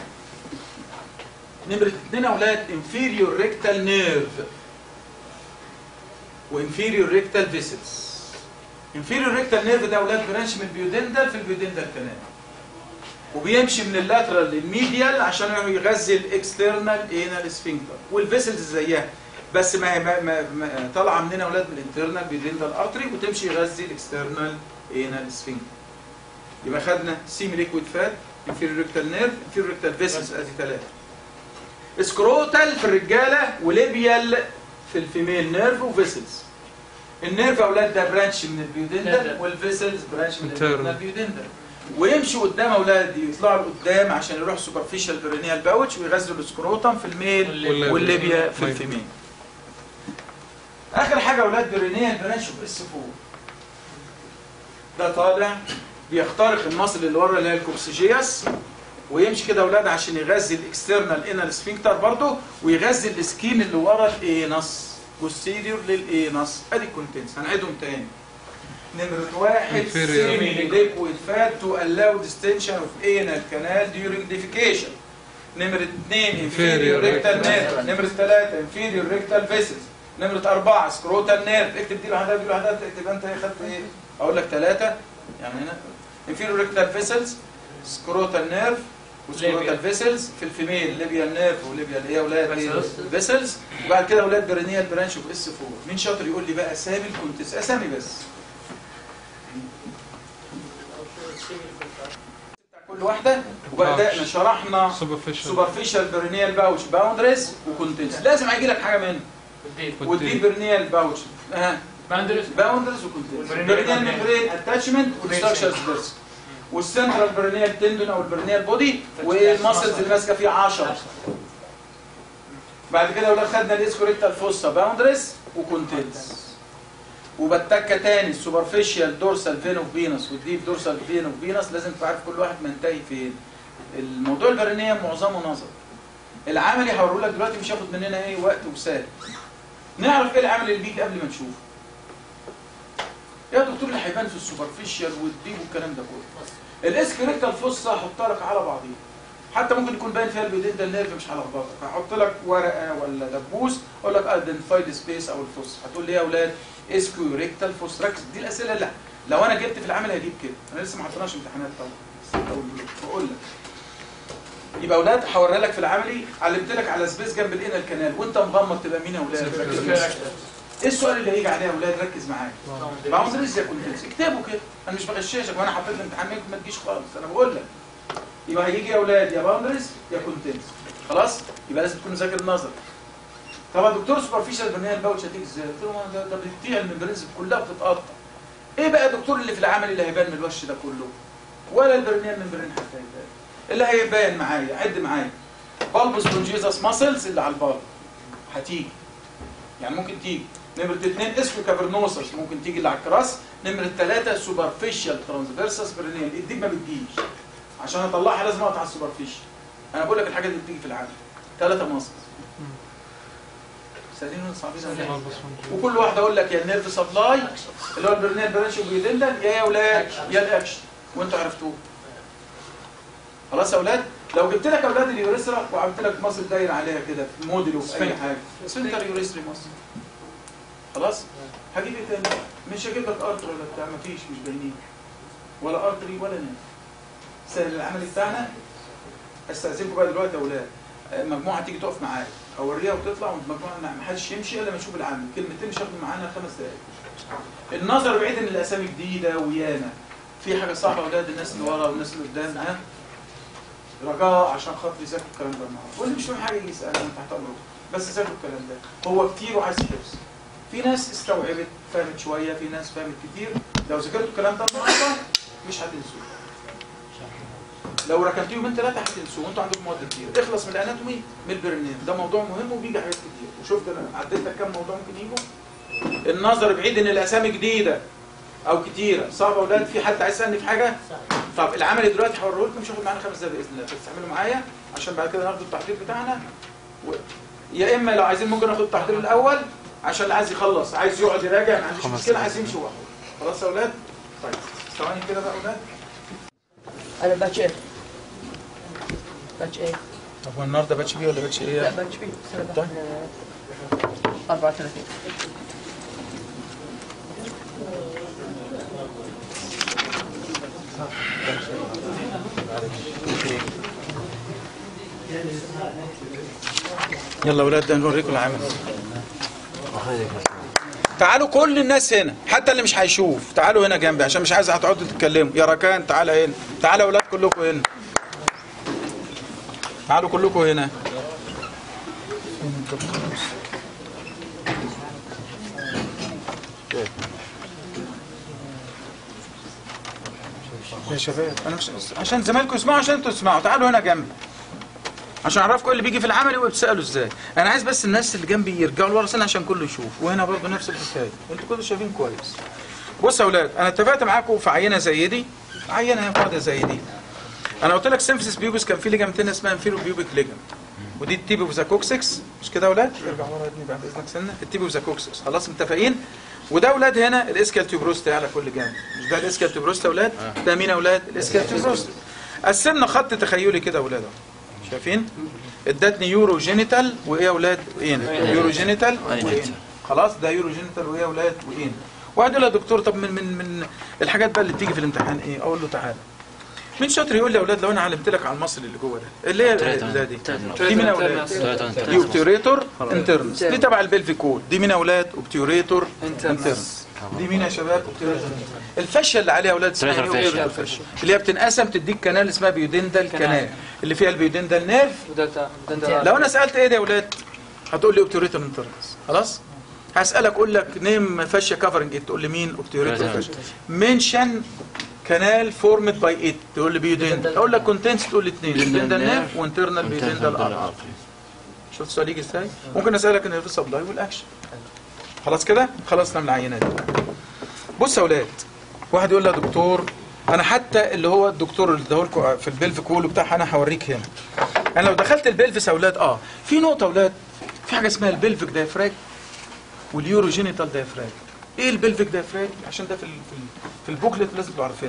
نمرة اتنين يا اولاد inferior rectal nerve وانفيريور ريكتال فيسلز انفيريور ريكتال نيرف ده اولاد برانش من البيودندل في البيودندل كمان وبيمشي من اللاترال للميديال عشان يغذي الاكسترنال انال سفنكتر والفيسلز زيها بس ما ما ما, ما طالعه مننا اولاد من الانترنال بيودندل ارتري وتمشي يغذي الاكسترنال انال سفنكتر يبقى خدنا سيمي ليكويد فات انفيريور ريكتال نيرف انفيريور ريكتال فيسلز ادي ثلاثه سكروتال في الرجاله وليبيال في الفيميل نيرف وفيسلز النيرف يا اولاد ده برانش من البيودندل والفيسلز برانش من Internal. البيودندل ويمشوا قدام اولاد يطلعوا لقدام عشان يروح سوبرفيشال برينيال باوتش ويغذوا السكروتم في الميل والليبيا. والليبيا في طيب. الفيميل اخر حاجه اولاد برينيال برانش اوف اس 4 ده طالع بيخترق المصل اللي ورا اللي هي الكوكسيجياس ويمشي كده اولاد عشان يغذي الاكسترنال انال سفنكتر برضه ويغذي السكين اللي ورا الانس بوستيريور للانس ادي الكونتنس هنعيدهم تاني نمرة واحد Inferior. semi liquid fat to allow distension of anal canal during defecation نمرة اثنين inferior Inferior rectal rectal. nerve نمرة ثلاثة inferior rectal vessels نمرة أربعة scrotal nerve اكتب دي لوحدها دي لوحدها اكتب أنت ايه خدت ايه أقول لك ثلاثة يعني هنا inferior rectal vessels scrotal nerve وسكروتال فيسلز في الفيميل ليبيال نيرف وليبيال ايه يا اولاد فيسلز وبعد كده اولاد برينيال برانش اوف اس 4 مين شاطر يقول لي بقى اسامي الكونتس اسامي بس كل واحده وبدانا شرحنا سوبرفيشال سوبرفيشال برينيال باوتش باوندريز وكونتنس لازم هيجي لك حاجه منهم والديب والدي برينيال باوتش ها باوندرز باوندرز وكونتنس والبرينيال برينيال برينيال. ميمبرين اتاتشمنت والستراكشرز بيرس والسنترال برينيال تندون او البرينيال بودي والماسلز اللي ماسكه فيه 10 بعد كده ولاد خدنا الاسكوريكتال فوسا باوندريز وكونتنس وبتكه تاني السوبرفيشال دورسال فين اوف فينوس والديب دورسال فين اوف فينوس لازم تعرف كل واحد منتهي فين الموضوع البرينيه معظمه نظر العملي هوريه لك دلوقتي مش هياخد مننا ايه وقت وسهل نعرف ايه العمل اللي بيجي قبل ما نشوفه يا دكتور اللي هيبان في السوبرفيشال والديب والكلام ده كله الاسكريكتال فوسا هحط لك على بعضيها حتى ممكن يكون باين فيها البيودين ده النيرف مش هلخبطك هحط لك ورقه ولا دبوس اقول لك ايدنتيفاي سبيس او الفوس هتقول لي يا اولاد اسكيو ريكتال فوس ركز دي الاسئله اللي لو انا جبت في العمل هجيب كده انا لسه ما حطيناش امتحانات طبعا بس أقول- بقول لك يبقى اولاد هوريها لك في العملي علمت لك على سبيس جنب الانال كانال وانت مغمض تبقى مين يا اولاد ركز معايا. ايه السؤال اللي هيجي عليه يا اولاد ركز معايا باوندريز يا كونتنس اكتبوا كده انا مش بغششك وانا حطيت الامتحان منكم ما تجيش خالص انا بقول لك يبقى هيجي يا اولاد يا باوندريز يا كونتنس خلاص يبقى لازم تكون مذاكر النظر طب يا دكتور سوبرفيشال برنيال باوتش هتيجي ازاي؟ قلت له ما ده, ده بتضيع الممبرينز كلها بتتقطع ايه بقى يا دكتور اللي في العمل اللي هيبان من الوش ده كله؟ ولا البرنيال ممبرين حتى هيبان اللي هيبان معايا عد معايا بالبس برونجيزاس ماسلز اللي على البال هتيجي يعني ممكن تيجي نمرة اثنين اسكو كافرنوسس ممكن تيجي اللي على الكراس نمرة ثلاثة سوبرفيشال ترانسفيرسس برينيال الديب ما بتجيش عشان اطلعها لازم اقطع السوبرفيشال انا بقول لك الحاجات اللي بتيجي في العالم ثلاثة ماسلز سهلين ولا صعبين ولا إيه؟ وكل واحده اقول لك يا النيرف سبلاي اللي هو البرنيال برانش وبيدندل يا يا اولاد يا الاكشن وانتوا عرفتوه خلاص يا اولاد لو جبت لك اولاد اليوريثرا وعملت لك مصل داير عليها كده في موديل وفي اي حاجه سنتر يوريثري مصل خلاص هجيب ايه تاني مش هجيب لك ارتر ولا بتاع مفيش مش باينين ولا ارتري ولا نيرف سهل العمل بتاعنا استاذنكم بقى دلوقتي يا اولاد آه، مجموعه تيجي تقف معايا اوريها وتطلع ومجموعه ما حدش يمشي الا ما نشوف العمل كلمتين مش هياخدوا معانا خمس دقائق النظر بعيد ان الاسامي جديده ويانا في حاجه صعبه يا اولاد الناس اللي ورا والناس اللي قدام ها رجاء عشان خاطر يذاكروا الكلام ده النهارده واللي مش فاهم حاجه يجي يسالني أنا تحت امره بس ذاكروا الكلام ده هو كتير وعايز حفظ في ناس استوعبت فهمت شويه في ناس فهمت كتير لو ذاكرتوا الكلام ده النهارده مش هتنسوه لو ركنتيه يومين ثلاثه هتنسوه وانتوا عندكم مواد كتير اخلص من الاناتومي من البرنين ده موضوع مهم وبيجي حاجات كتير وشوف ده انا عديت لك كام موضوع ممكن يجوا النظر بعيد ان الاسامي جديده او كتيره صعبه اولاد في حد عايز يسالني في حاجه طب العمل دلوقتي هوريه لكم مش هياخد معانا خمس دقايق باذن الله بس تعملوا معايا عشان بعد كده ناخد التحضير بتاعنا و... يا اما لو عايزين ممكن ناخد التحضير الاول عشان اللي عايز يخلص عايز يقعد يراجع ما عنديش خمس مشكله دقايق. عايز يمشي واحد خلاص يا اولاد طيب ثواني كده بقى يا اولاد انا باتش ايه باتش ايه طب هو النهارده باتش بي ولا باتش لا ايه؟ باتش بي سنة طيب. 34 يلا اولاد ده نوريكم العمل تعالوا كل الناس هنا حتى اللي مش هيشوف تعالوا هنا جنبي عشان مش عايز هتقعدوا تتكلموا يا ركان تعالى هنا تعالوا يا اولاد كلكم هنا تعالوا كلكم هنا يا شباب انا مش عشان زمايلكم يسمعوا عشان انتوا تسمعوا تعالوا هنا جنبي عشان اعرفكم اللي بيجي في العمل وبتسالوا ازاي انا عايز بس الناس اللي جنبي يرجعوا لورا سنه عشان كله يشوف وهنا برضه نفس الحكايه انتوا كلكم شايفين كويس بصوا يا اولاد انا اتفقت معاكم في عينه زي دي عينه قاعده زي دي انا قلت لك سيمفيسيس بيوبس كان في ليجامنت هنا اسمها انفيرو بيوبيك ليجامنت ودي التيبي اوف ذا كوكسكس مش كده يا اولاد ارجع ورا يا ابني بعد اذنك سنه التيبي اوف ذا كوكسكس خلاص متفقين وده اولاد هنا الاسكال تيوبروست على كل جانب مش ده الاسكال تيوبروست يا اولاد ده مين يا اولاد الاسكال تيوبروست قسمنا خط تخيلي كده يا اولاد أهو. شايفين ادتني يورو جينيتال وايه يا اولاد واين يورو جينيتال واين خلاص ده يورو جينيتال وايه يا اولاد واين واحد يقول لي يا دكتور طب من من من الحاجات بقى اللي بتيجي في الامتحان ايه اقول له تعالى مين شاطر يقول لي يا اولاد لو انا علمت لك على المصل اللي جوه ده اللي هي اللي دي دي مين يا اولاد دي اوبتيوريتور انترنس دي تبع البلفيكول دي مين يا اولاد اوبتيوريتور انترنس دي مين يا شباب اوبتيوريتور الفشه اللي عليها يا اولاد اسمها Obturator ايه fascia. الفشه اللي هي بتنقسم تديك كنال اسمها بيودندال كنال اللي فيها البيودندال نيرف ودلتا دلتا لو انا سالت ايه ده يا اولاد هتقول لي اوبتيوريتور انترنس خلاص هسالك اقول لك نيم فاشيا كفرنج تقول لي مين اوبتيوريتور فاشيا منشن كانال فورمد باي ات تقول لي بيودندال اقول لك كونتنتس تقول لي اثنين بيودندال نيرف وانترنال بيودندال ارتري شفت السؤال يجي ازاي ممكن اسالك النيرف سبلاي والاكشن خلاص كده خلصنا من العينه دي بص يا اولاد واحد يقول لي يا دكتور انا حتى اللي هو الدكتور اللي اداهولكوا في البلف كول بتاع انا هوريك هنا انا لو دخلت البلفس يا اولاد اه في نقطه يا اولاد في حاجه اسمها البلفيك دايفراج واليورو جينيتال دايفراج ايه البلفيك دايفراج عشان ده في ال في, ال في البوكلت لازم تبقوا عارفينها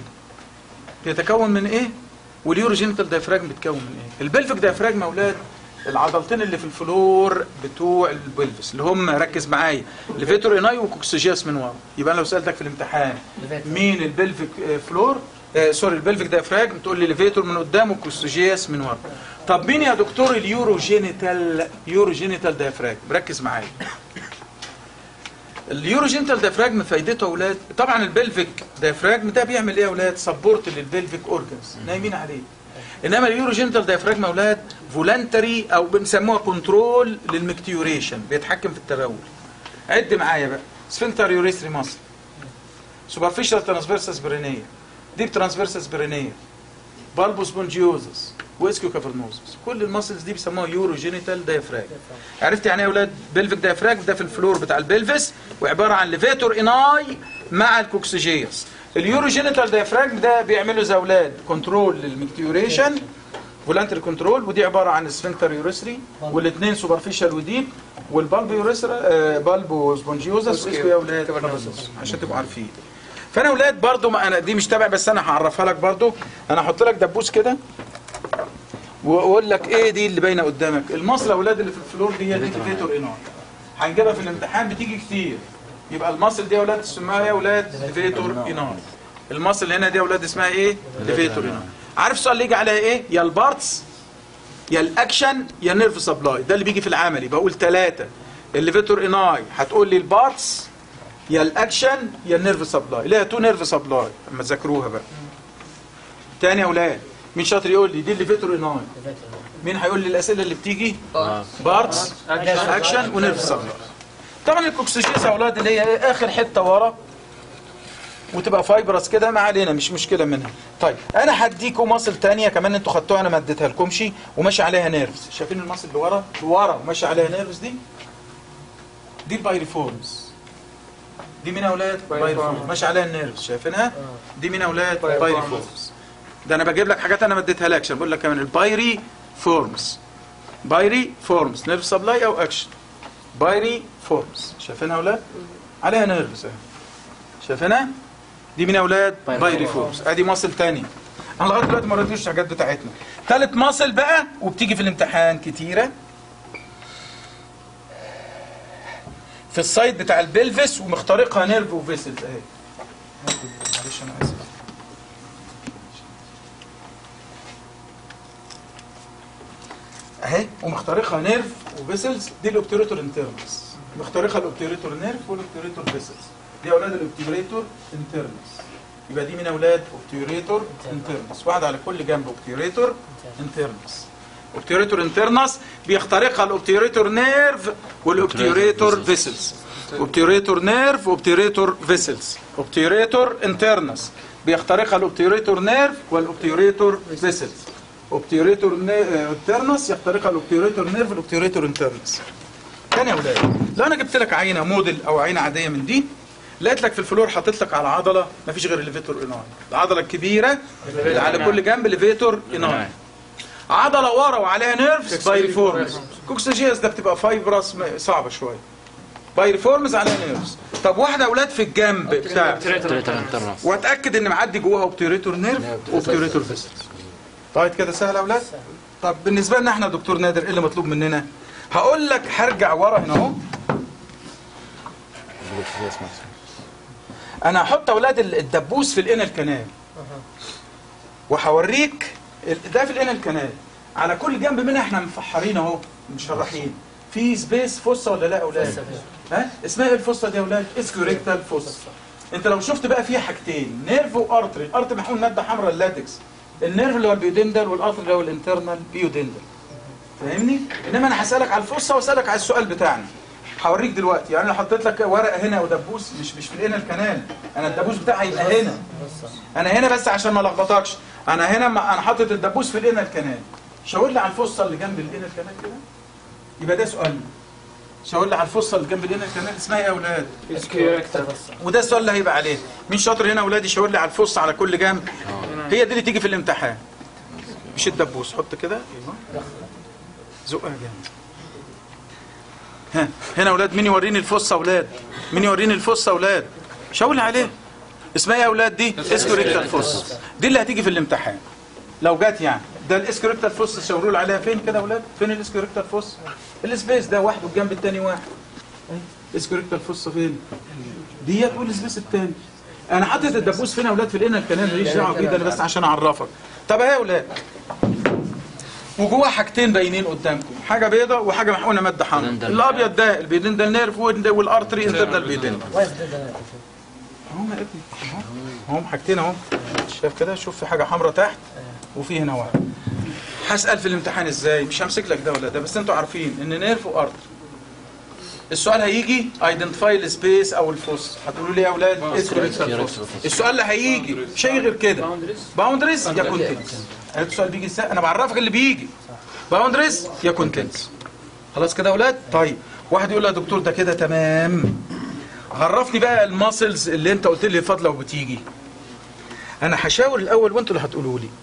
بيتكون من ايه واليورو جينيتال دايفراج بيتكون من ايه البلفيك دايفراج يا اولاد العضلتين اللي في الفلور بتوع البلفس اللي هم ركز معايا ليفيتور اناي وكوكسيجياس من ورا يبقى أنا لو سالتك في الامتحان مين البلفيك آه، فلور آه سوري البلفيك دايفراج تقول لي ليفيتور من قدام وكوكسيجياس من ورا طب مين يا دكتور اليورو جينيتال يورو جينيتال دايفراج ركز معايا اليورو جينيتال دايفراجم فايدته يا اولاد طبعا البلفيك دايفراجم ده بيعمل ايه يا اولاد سبورت للبلفيك اورجنز نايمين عليه انما اليورو جينيتال دايفراجم يا اولاد فولنتري او بنسموها كنترول للمكتيوريشن بيتحكم في التبول عد معايا بقى سفنكتر يوريثري ماسل سوبرفيشال ترانسفيرسس برينيه ديب ترانسفيرسس برينيه بالبوس بونجيوزس واسكيو كافرنوزس كل الماسلز دي بيسموها يورو جينيتال دايفراج عرفت يعني ايه يا اولاد بلفيك دايفراج ده في الفلور بتاع البلفس وعباره عن ليفيتور اناي مع الكوكسيجيوس اليورو جينيتال دايفراج ده بيعملوا زي اولاد كنترول للمكتيوريشن فولانتري كنترول ودي عباره عن سفنكتر يوريثري والاثنين سوبرفيشال وديب والبالبو يوريثرا آه بالبو سبونجيوزس واسكيو يا اولاد كافرنوزس عشان تبقوا عارفين فانا اولاد برضو ما انا دي مش تبع بس انا هعرفها لك برضو انا هحط لك دبوس كده واقول لك ايه دي اللي باينه قدامك المصل يا اولاد اللي في الفلور دي هي دي ليفيتور انار هنجيبها في الامتحان بتيجي كتير يبقى المصل دي يا اولاد اسمها ايه يا اولاد ليفيتور انار المصل هنا دي يا اولاد اسمها ايه ليفيتور انار عارف السؤال اللي يجي عليها ايه يا البارتس يا الاكشن يا النيرف سبلاي ده اللي بيجي في العملي بقول ثلاثه الليفيتور اناي هتقول لي البارتس يا الاكشن يا النيرف سبلاي ليها تو نيرف سبلاي اما تذاكروها بقى تاني يا اولاد مين شاطر يقول لي دي اللي فيتور اناي مين هيقول لي الاسئله اللي بتيجي بارتس اكشن ونيرف سبلاي طبعا الكوكسيشيس يا اولاد اللي هي إيه؟ اخر حته ورا وتبقى فايبرس كده ما علينا مش مشكله منها طيب انا هديكم مصل تانية كمان انتوا خدتوها انا ما اديتها لكمش وماشي عليها نيرفز شايفين المصل اللي ورا ورا وماشي عليها نيرفز دي دي البايريفورمز دي مين يا اولاد بايريفورمز ماشي عليها النيرفز شايفينها دي مين يا اولاد بايريفورمز ده انا بجيب لك حاجات انا ما اديتها لكش بقول لك كمان البايري فورمز بايري فورمز نيرف سبلاي او اكشن بايري فورمز شايفينها يا اولاد عليها نيرفز اهي شايفينها دي مين يا اولاد بايري فورمز ادي ماسل تاني انا لغايه دلوقتي ما رضيتش الحاجات بتاعتنا ثالث ماسل بقى وبتيجي في الامتحان كتيره في السايد بتاع البلفس ومخترقها نيرف وفيسلز اهي معلش انا اسف اهي ومخترقها نيرف وفيسلز دي الاوبتوريتور انترنس مخترقها الاوبتوريتور نيرف والاوبتوريتور فيسلز دي اولاد الاوبتوريتور انترنس يبقى دي من اولاد اوبتوريتور انترنس واحد على كل جنب اوبتوريتور انترنس اوبتوريتور انترنس بيخترقها الاوبتوريتور نيرف والاوبتوريتور فيسلز اوبتوريتور نيرف واوبتوريتور فيسلز اوبتوريتور انترنس بيخترقها الاوبتوريتور نيرف والاوبتوريتور فيسلز اوبتوريتور انترنس يخترقها الاوبتوريتور نيرف والاوبتوريتور انترنس تاني يا اولاد لو انا جبت لك عينه موديل او عينه عاديه من دي لقيت لك في الفلور حاطط لك على عضله ما فيش غير الليفيتور اناي العضله الكبيره اللي على كل جنب ليفيتور اناي عضله ورا وعليها نيرفز بايريفورمز كوكسجياس ده بتبقى فايبرس م- صعبه شويه بايريفورمز عليها نيرفز طب واحده اولاد في الجنب بتاع واتاكد ان معدي جواها اوبتوريتور نيرف واوبتوريتور فيسلز طيب كده سهل يا اولاد طب بالنسبه لنا احنا دكتور نادر ايه اللي مطلوب مننا هقول لك هرجع ورا هنا اهو انا هحط اولاد ال- الدبوس في الانال كانال وهوريك ال- ده في الانال كانال على كل جنب منها احنا مفحرين اهو مشرحين في سبيس فوسا ولا لا يا اولاد ها اسمها ايه الفوسا دي يا اولاد اسكوريكتال فوسا انت لو شفت بقى فيها حاجتين نيرف وارتري الارتري محمول ماده حمراء اللاتكس النيرف اللي هو البيودندل والارتري اللي هو الانترنال بيودندل فاهمني انما انا هسالك على الفصه واسالك على السؤال بتاعنا هوريك دلوقتي يعني لو حطيت لك ورقه هنا ودبوس مش مش في الانال الكنال انا الدبوس بتاعي يبقى هنا انا هنا بس عشان ما لخبطكش انا هنا ما انا حاطط الدبوس في الانال الكنال شاور لي على الفصه اللي جنب الانال الكنال كده يبقى ده سؤالنا شاور لي على الفصه اللي جنب الانال الكنال اسمها ايه يا اولاد وده السؤال اللي هيبقى عليه مين شاطر هنا يا اولاد يشاور لي على الفص على كل جنب هي دي اللي تيجي في الامتحان مش الدبوس حط كده ايوه زقها جامد ها هنا اولاد مين يوريني الفص يا اولاد مين يوريني الفص يا اولاد شاور لي عليه اسمها ايه يا اولاد دي اسكوريكتال فوس دي اللي هتيجي في الامتحان لو جت يعني ده الاسكوريكتال فوس شاوروا لي عليها فين كده يا اولاد فين الاسكوريكتال فوس السبيس ده واحد والجنب الثاني واحد اسكوريكتال فوس فين ديت والسبيس الثاني انا حاطط الدبوس فين يا اولاد في الانال كانال ماليش دعوه بيه ده انا بس عشان اعرفك طب اهي يا اولاد وجواه حاجتين باينين قدامكم حاجه بيضة وحاجه محقونه ماده حمراء الابيض ده البيدين ده النيرف وال- والارتري انت ده البيدين هم يا ابني اهو هم حاجتين اهو شايف كده شوف في حاجه حمراء تحت وفي هنا واحد هسال في الامتحان ازاي مش همسك لك ده ولا ده بس انتوا عارفين ان نيرف وارتري السؤال هيجي ايدنتيفاي السبيس او الفوس هتقولوا لي يا اولاد اسكوريكتال فوس السؤال اللي هيجي شيء غير كده باوندريز يا كونتنس عرفت السؤال بيجي ازاي انا بعرفك اللي بيجي باوندريز يا كونتنس خلاص كده يا اولاد طيب واحد يقول لي يا دكتور ده كده تمام عرفني بقى الماسلز اللي انت قلت لي فاضله وبتيجي انا هشاور الاول وانتوا اللي هتقولوا لي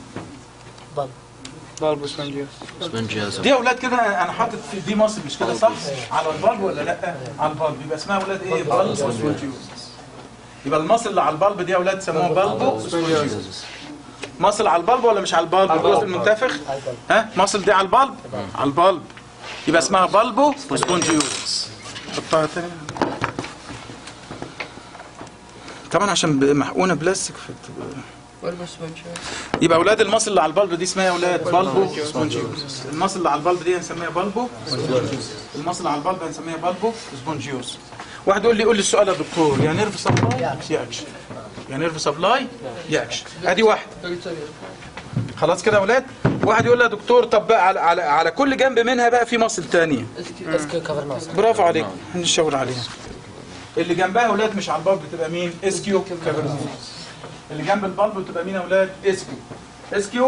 دي يا اولاد كده انا حاطط في دي ماسل مش كده صح على البلب ولا لا على البلب يبقى اسمها اولاد ايه بلب سبونجيوز يبقى الماسل اللي على البلب دي يا اولاد سموها بلبو سبونجيوز ماسل على البلب ولا مش على البلب الجزء المنتفخ ها ماسل دي على البلب على البلب يبقى اسمها بلبو سبونجيوز حطها تاني طبعا عشان ب- محقونه بلاستيك فبتبقى يبقى اولاد المصل اللي على البلب دي اسمها يا اولاد بلبو سبونجيوس المصل اللي على البلب دي هنسميها بلبو سبونجيوس المصل اللي على البلب هنسميها بلبو سبونجيوس واحد يقول لي قول لي السؤال يا دكتور يا نيرف سبلاي يا اكشن يا نيرف سبلاي يا اكشن ادي واحد خلاص كده يا اولاد واحد يقول لي يا دكتور طب بقى على, على, على كل جنب منها بقى في مصل تانية برافو عليك هنشاور عليها اللي جنبها يا اولاد مش على البلب بتبقى مين اسكيو كافرنوس اللي جنب البلب بتبقى مين يا اولاد اسكيو اسكيو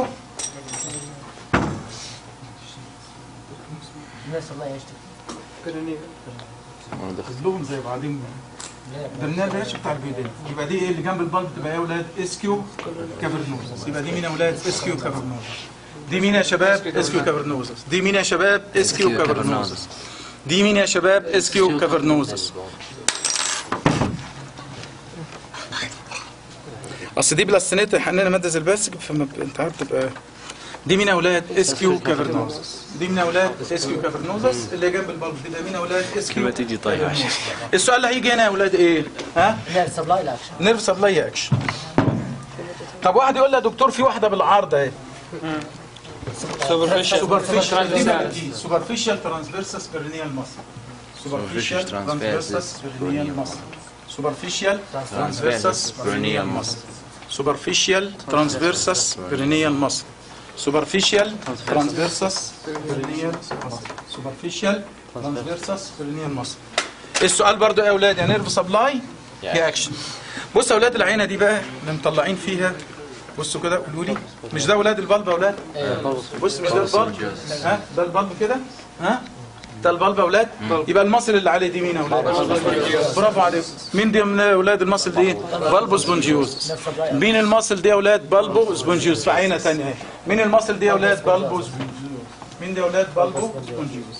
الناس الله يشتكي كلهم زي بعضهم ده النيرف ايش بتاع البيدين يبقى دي ايه اللي جنب البلب تبقى ايه يا اولاد اسكيو كافرنوس يبقى دي مين يا اولاد اسكيو كافرنوس دي مين يا شباب اسكيو كافرنوس دي مين يا شباب اسكيو كافرنوس دي مين يا شباب اسكيو كافرنوس اصل دي بلاستينيت حنينه ماده زي البلاستيك فما ب- انت عارف تبقى دي مين يا اولاد اسكيو كافرنوزس دي مين يا اولاد اسكيو كافرنوزس اللي جنب البلب تبقى مين يا اولاد اسكيو تيجي طيب السؤال اللي هيجي هنا يا اولاد ايه ها الناس سبلاي الاكشن نيرف سبلاي اكشن طب واحد يقول لي يا دكتور في واحده بالعرض اهي سوبرفيشال سوبرفيشال ترانسفيرسس بيرينيال ماسل سوبرفيشال ترانسفيرسس بيرينيال ماسل سوبرفيشال ترانسفيرسس بيرينيال ماسل سوبرفيشال ترانسفيرسس بيرينيال ماسل سوبرفيشال ترانسفيرسس بيرينيال ماسل سوبرفيشال ترانسفيرسس بيرينيال ماسل السؤال برضو يا اولاد يا نيرف سبلاي يا اكشن بصوا يا اولاد العينه دي بقى اللي مطلعين فيها بصوا كده قولوا لي مش ده اولاد البلب يا اولاد بص مش ده البلب ها ده البلب كده ها ده البلب يا اولاد يبقى المصل اللي عليه دي مين يا اولاد برافو عليكم مين دي من اولاد المصل دي بلبو سبونجيوز مين المصل دي يا اولاد بلبو سبونجيوز في عينه ثانيه اهي مين المصل دي يا اولاد بلبو سبونجيوز مين دي يا اولاد بلبو سبونجيوز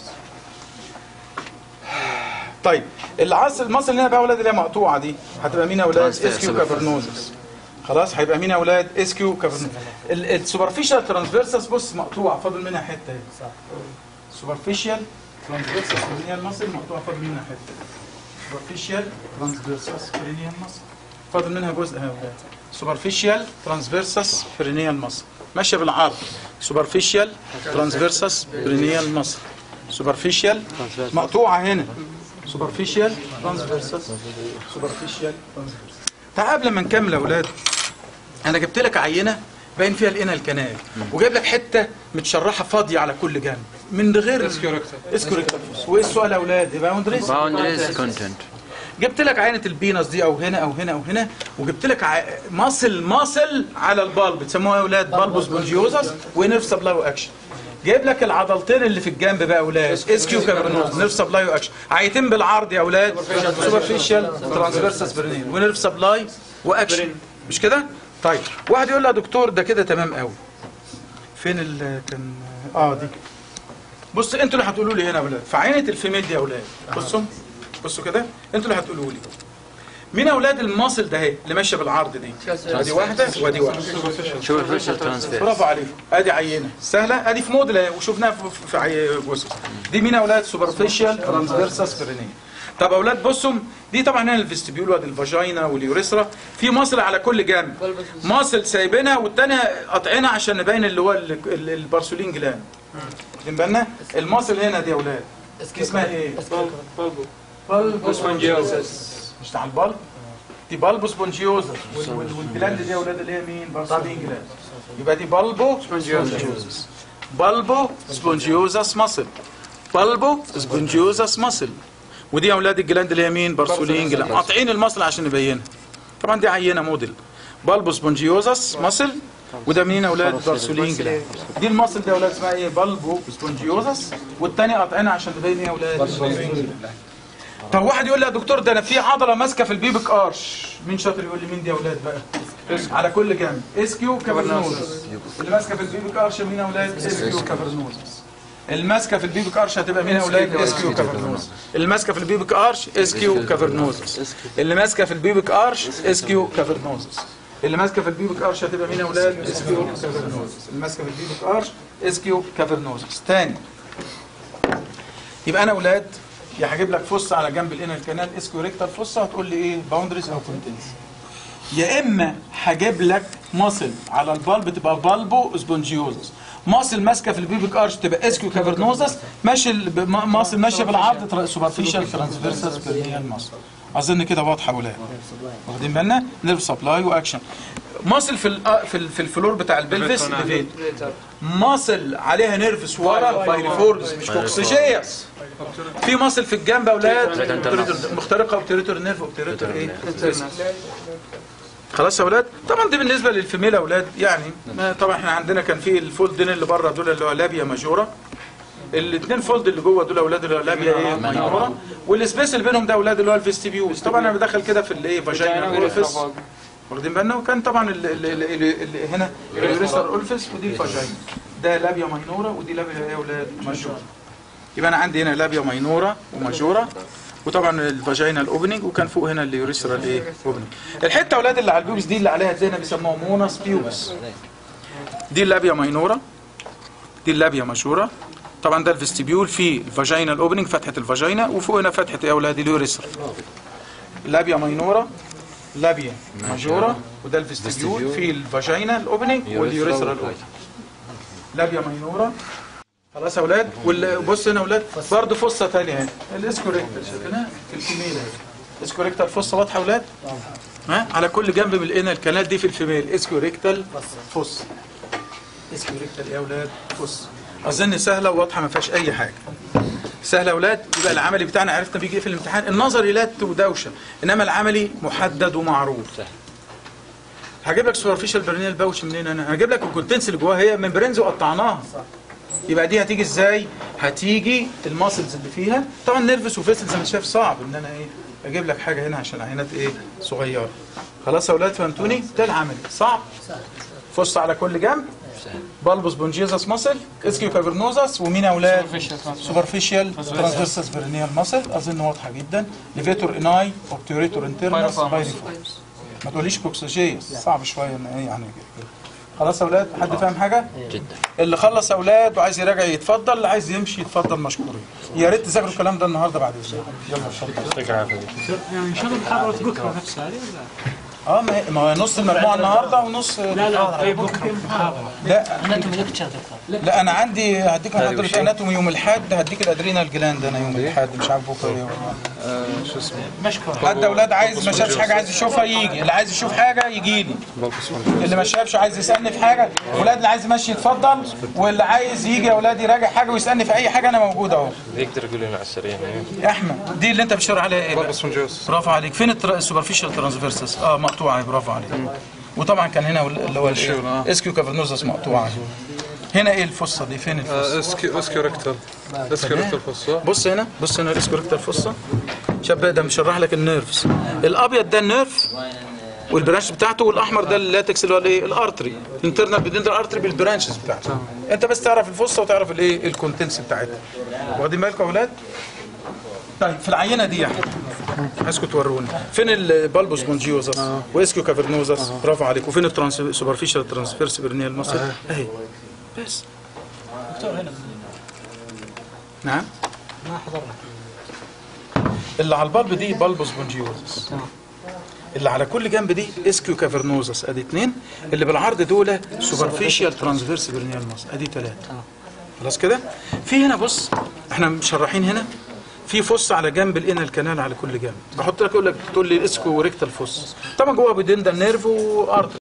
طيب العصر المصل اللي هنا بقى يا اولاد اللي هي مقطوعه دي هتبقى مين يا اولاد اسكيو كافرنوزس خلاص هيبقى مين يا اولاد اسكيو كافرنوزس السوبرفيشال ترانسفيرسس بص مقطوعه فاضل منها حته اهي سوبرفيشال ترانسفيرسس كرينيال ماسل مقطوعه فاضل منها حته سوبرفيشال ترانسفيرسس كرينيال ماسل فاضل منها جزء اهي يا اولاد سوبرفيشال ترانسفيرسس برينيال ماسل ماشيه بالعرض سوبرفيشال ترانسفيرسس برينيال ماسل سوبرفيشال مقطوعه هنا سوبرفيشال ترانسفيرسس سوبرفيشال ترانسفيرسس تعال قبل ما نكمل يا اولاد انا جبت لك عينه باين فيها الانال الكنال وجايب لك حته متشرحه فاضيه على كل جنب من غير اسكوريكتال وايه السؤال يا اولاد يبقى باوندريز boundaries content جبت لك عينه البينس دي او هنا او هنا او هنا وجبت لك ع... ماسل ماسل على البالب بتسموها يا اولاد بالبوس بونجيوزس ونيرف سبلاي واكشن جايب لك العضلتين اللي في الجنب بقى يا اولاد اس كيو كابرنوز نيرف سبلاي واكشن عيتين بالعرض يا اولاد سوبرفيشال ترانسفيرسس برينيل ونيرف سبلاي واكشن مش كده طيب واحد يقول لي يا دكتور ده كده تمام قوي فين ال كان اه دي بص انتوا اللي هتقولوا لي هنا يا اولاد في عينه الفيميل دي يا اولاد بصوا بصوا كده انتوا اللي هتقولوا لي مين اولاد الماسل ده اهي اللي ماشيه بالعرض دي ادي واحده وادي واحده superficial transverse برافو عليكم ادي عينه سهله ادي في موديل اهي وشفناها في, في عي- جثث دي مين يا اولاد سوبرفيشال ترانسفيرسس برينيه طب اولاد بصوا دي طبعا هنا الفيستبيول وادي الفاجينا واليوريثرا في مصل على كل جنب مصل سايبينها والتانية قاطعينها عشان نبين اللي هو ال- ال- البارسولين جلاند واخدين بالنا المصل هنا دي يا اولاد دي اسمها ايه بالبوس مش بتاع البلب دي بالبو سبونجيوزا وال- وال- والجلاند دي يا اولاد اللي هي مين بارسولين جلاند يبقى دي بالبو سبونجيوزس بالبو سبونجيوزس ماسل بالبو سبونجيوزس ماسل ودي يا اولاد الجلاند اللي هي مين بارسولين جلاند قاطعين المصل عشان نبينها طبعا دي عينه موديل بالبو سبونجيوزس ماسل وده مين يا اولاد بارسولين جلاند دي المصل دي يا اولاد اسمها ايه بالبو سبونجيوزس والثانيه قاطعينها عشان تبين ايه يا اولاد بارسولين جلاند طب واحد يقول لي يا دكتور ده انا في عضله ماسكه في البيبك ارش مين شاطر يقول لي مين دي يا اولاد بقى على كل جنب اسكيو كافرنوزس اللي ماسكه في البيبك ارش مين يا اولاد اسكيو كافرنوزس الماسكه في البيبك ارش هتبقى مين يا اولاد اسكيو كافرنوزس اللي ماسكه في البيبك ارش اسكيو كافرنوزس اللي ماسكه في البيبك ارش اسكيو كافرنوزس اللي ماسكه في البيبك ارش هتبقى مين يا اولاد اسكيو كافرنوزس اللي ماسكه في البيبك ارش اسكيو كافرنوزس تاني يبقى انا اولاد يا هجيب لك فص على جنب الانال كانال اسكيو ريكتال فص هتقول لي ايه باوندريز او كونتنس يا اما هجيب لك ماسل على البالب تبقى بالبو سبونجيوزس ماسل ماسكه في البيبك ارش تبقى اسكيو كافرنوزس ماشي ال- ب- ما- ماسل ماشيه بالعرض سوبرفيشال ترانسفيرسس بيرنيال ماسل اظن كده واضحه ولا واخدين بالنا نيرف سبلاي واكشن ماسل في ال- في ال- في الفلور بتاع البلفس ليفيت ماسل عليها نيرفس ورا بايليفورس مش كوكسيجياس في ماسل في الجنب يا اولاد مخترقه وبتريتور نيرف وبتريتور ايه خلاص يا اولاد طبعا دي بالنسبه للفيميل يا اولاد يعني ما طبعا احنا عندنا كان في الفولدين اللي بره دول اللي هو لابيا ماجورا الاثنين فولد اللي جوه دول اولاد اللي هو لابيا ايه ماجورا والسبيس اللي بينهم ده اولاد اللي هو الفيستيبيوز طبعا انا بدخل كده في الايه فاجينا اورفيس واخدين بالنا وكان طبعا اللي, اللي, اللي, اللي هنا اليوريستر اورفيس ودي الفاجينا ده لابيا ماينورا ودي لابيا ايه يا اولاد ماجورا يبقى انا عندي هنا لابيا ماينورا وماجورا وطبعا الفاجينا الاوبننج وكان فوق هنا اليوريثرا الايه اوبننج الحته يا اولاد اللي على البيوبس دي اللي عليها زينا بيسموها مونس بيوبس دي اللابيا ماينورا دي اللابيا ماجورا طبعا ده الفيستيبيول في الفاجينا الاوبننج فتحه الفاجينا وفوق هنا فتحه يا اولاد اليوريثرا لابيا ماينورا لابيا ماجورا وده الفيستيبيول في الفاجينا الاوبننج واليوريثرا الاوبننج لابيا ماينورا خلاص يا اولاد وبص هنا يا اولاد برضه فصه ثانيه اهي الاسكوريكتال شايفينها في الفيميل اهي اسكوريكتال فصه واضحه يا اولاد ها على كل جنب من الانال الكنال دي في الفيميل اسكوريكتال فص اسكوريكتال ايه يا اولاد فص اظن سهله وواضحه ما فيهاش اي حاجه سهله يا اولاد يبقى العملي بتاعنا عرفنا بيجي ايه في الامتحان النظري لت ودوشه انما العملي محدد ومعروف هجيب لك سوبرفيشال برينيال باوش منين انا هجيب لك الكونتنس اللي جواها هي ممبرينز وقطعناها يبقى دي هتيجي ازاي هتيجي الماسلز اللي فيها طبعا نيرفس وفيسل زي ما انت شايف صعب ان انا ايه اجيب لك حاجه هنا عشان عينات ايه صغيره خلاص يا اولاد فهمتوني ده العملي صعب فص على كل جنب بالبوس بونجيزس ماسل اسكيو كافرنوزس ومين يا اولاد سوبرفيشال ترانسفيرسس فيرنيال ماسل اظن واضحه جدا ليفيتور اناي اوبتيوريتور انترنس Pyriformis. بايريفورمس ما تقوليش كوكسوجيس صعب شويه ان ايه يعني كده. خلاص يا اولاد حد فاهم حاجه جدا اللي خلص يا اولاد وعايز يراجع يتفضل اللي عايز يمشي يتفضل مشكورين يا ريت تذاكروا الكلام ده النهارده بعد اذنك يلا اتفضل يعني ان شاء الله محاضرة بكرة نفسها هذه ولا؟ اه ما هي- ما هو نص المجموعه النهارده ونص لا لا اي بكرة محاضرة لا اناتومي ليكتشر دكتور لا انا عندي هديك محاضره اناتومي يوم الاحد هديك الادرينال جلاند انا يوم الاحد مش عارف بكره ايه ولا- شو اسمه مشكور حد اولاد عايز ما شافش حاجه عايز يشوفها يجي اللي عايز يشوف حاجه يجي لي بلبس فون اللي ما شافش عايز يسالني في حاجه اولاد اللي عايز يمشي يتفضل واللي عايز يجي يا اولاد يراجع حاجه ويسالني في اي حاجه انا موجود اهو يقدر يقول لنا على السريع يعني يا احمد دي اللي انت بتشاور عليها ايه بقى؟ بلبس فون جوس برافو عليك فين التر- السوبرفيشال ترانسفيرسس اه مقطوعه برافو عليك وطبعا كان هنا اللي هو الشير، آه. اسكيو كافرنوزس مقطوعه هنا ايه الفصه دي فين الفصه اسكي اسكي ريكتال اسكي ريكتال فصة بص هنا بص هنا الاسكوريكتال فصه شاب ده مشرح لك النيرفز الابيض ده النيرف والبرانش بتاعته والاحمر ده اللاتكس اللي هو الايه الارتري انترنال بدندر ارتري بالبرانشز بتاعته انت بس تعرف الفصه وتعرف الايه الكونتنس بتاعتها واخدين بالكم يا اولاد طيب في العينه دي يا احمد عايزكم توروني فين البالبوس بونجيوزس واسكيو كافرنوزس برافو عليك وفين الترانس سوبرفيشال ترانسفيرس برنيال ماسل اهي بس نعم ما حضرنا اللي على البلب دي بالبوس بونجيوزس اللي على كل جنب دي اسكيو كافرنوزس ادي اثنين اللي بالعرض دول سوبرفيشال ترانسفيرس برنيال ماسل ادي ثلاثه خلاص كده في هنا بص احنا مشرحين هنا في فص على جنب الانال كانال على كل جنب بحط لك اقول لك تقول لي اسكو ريكتال فص طبعا جوه بدندل نيرف وارتر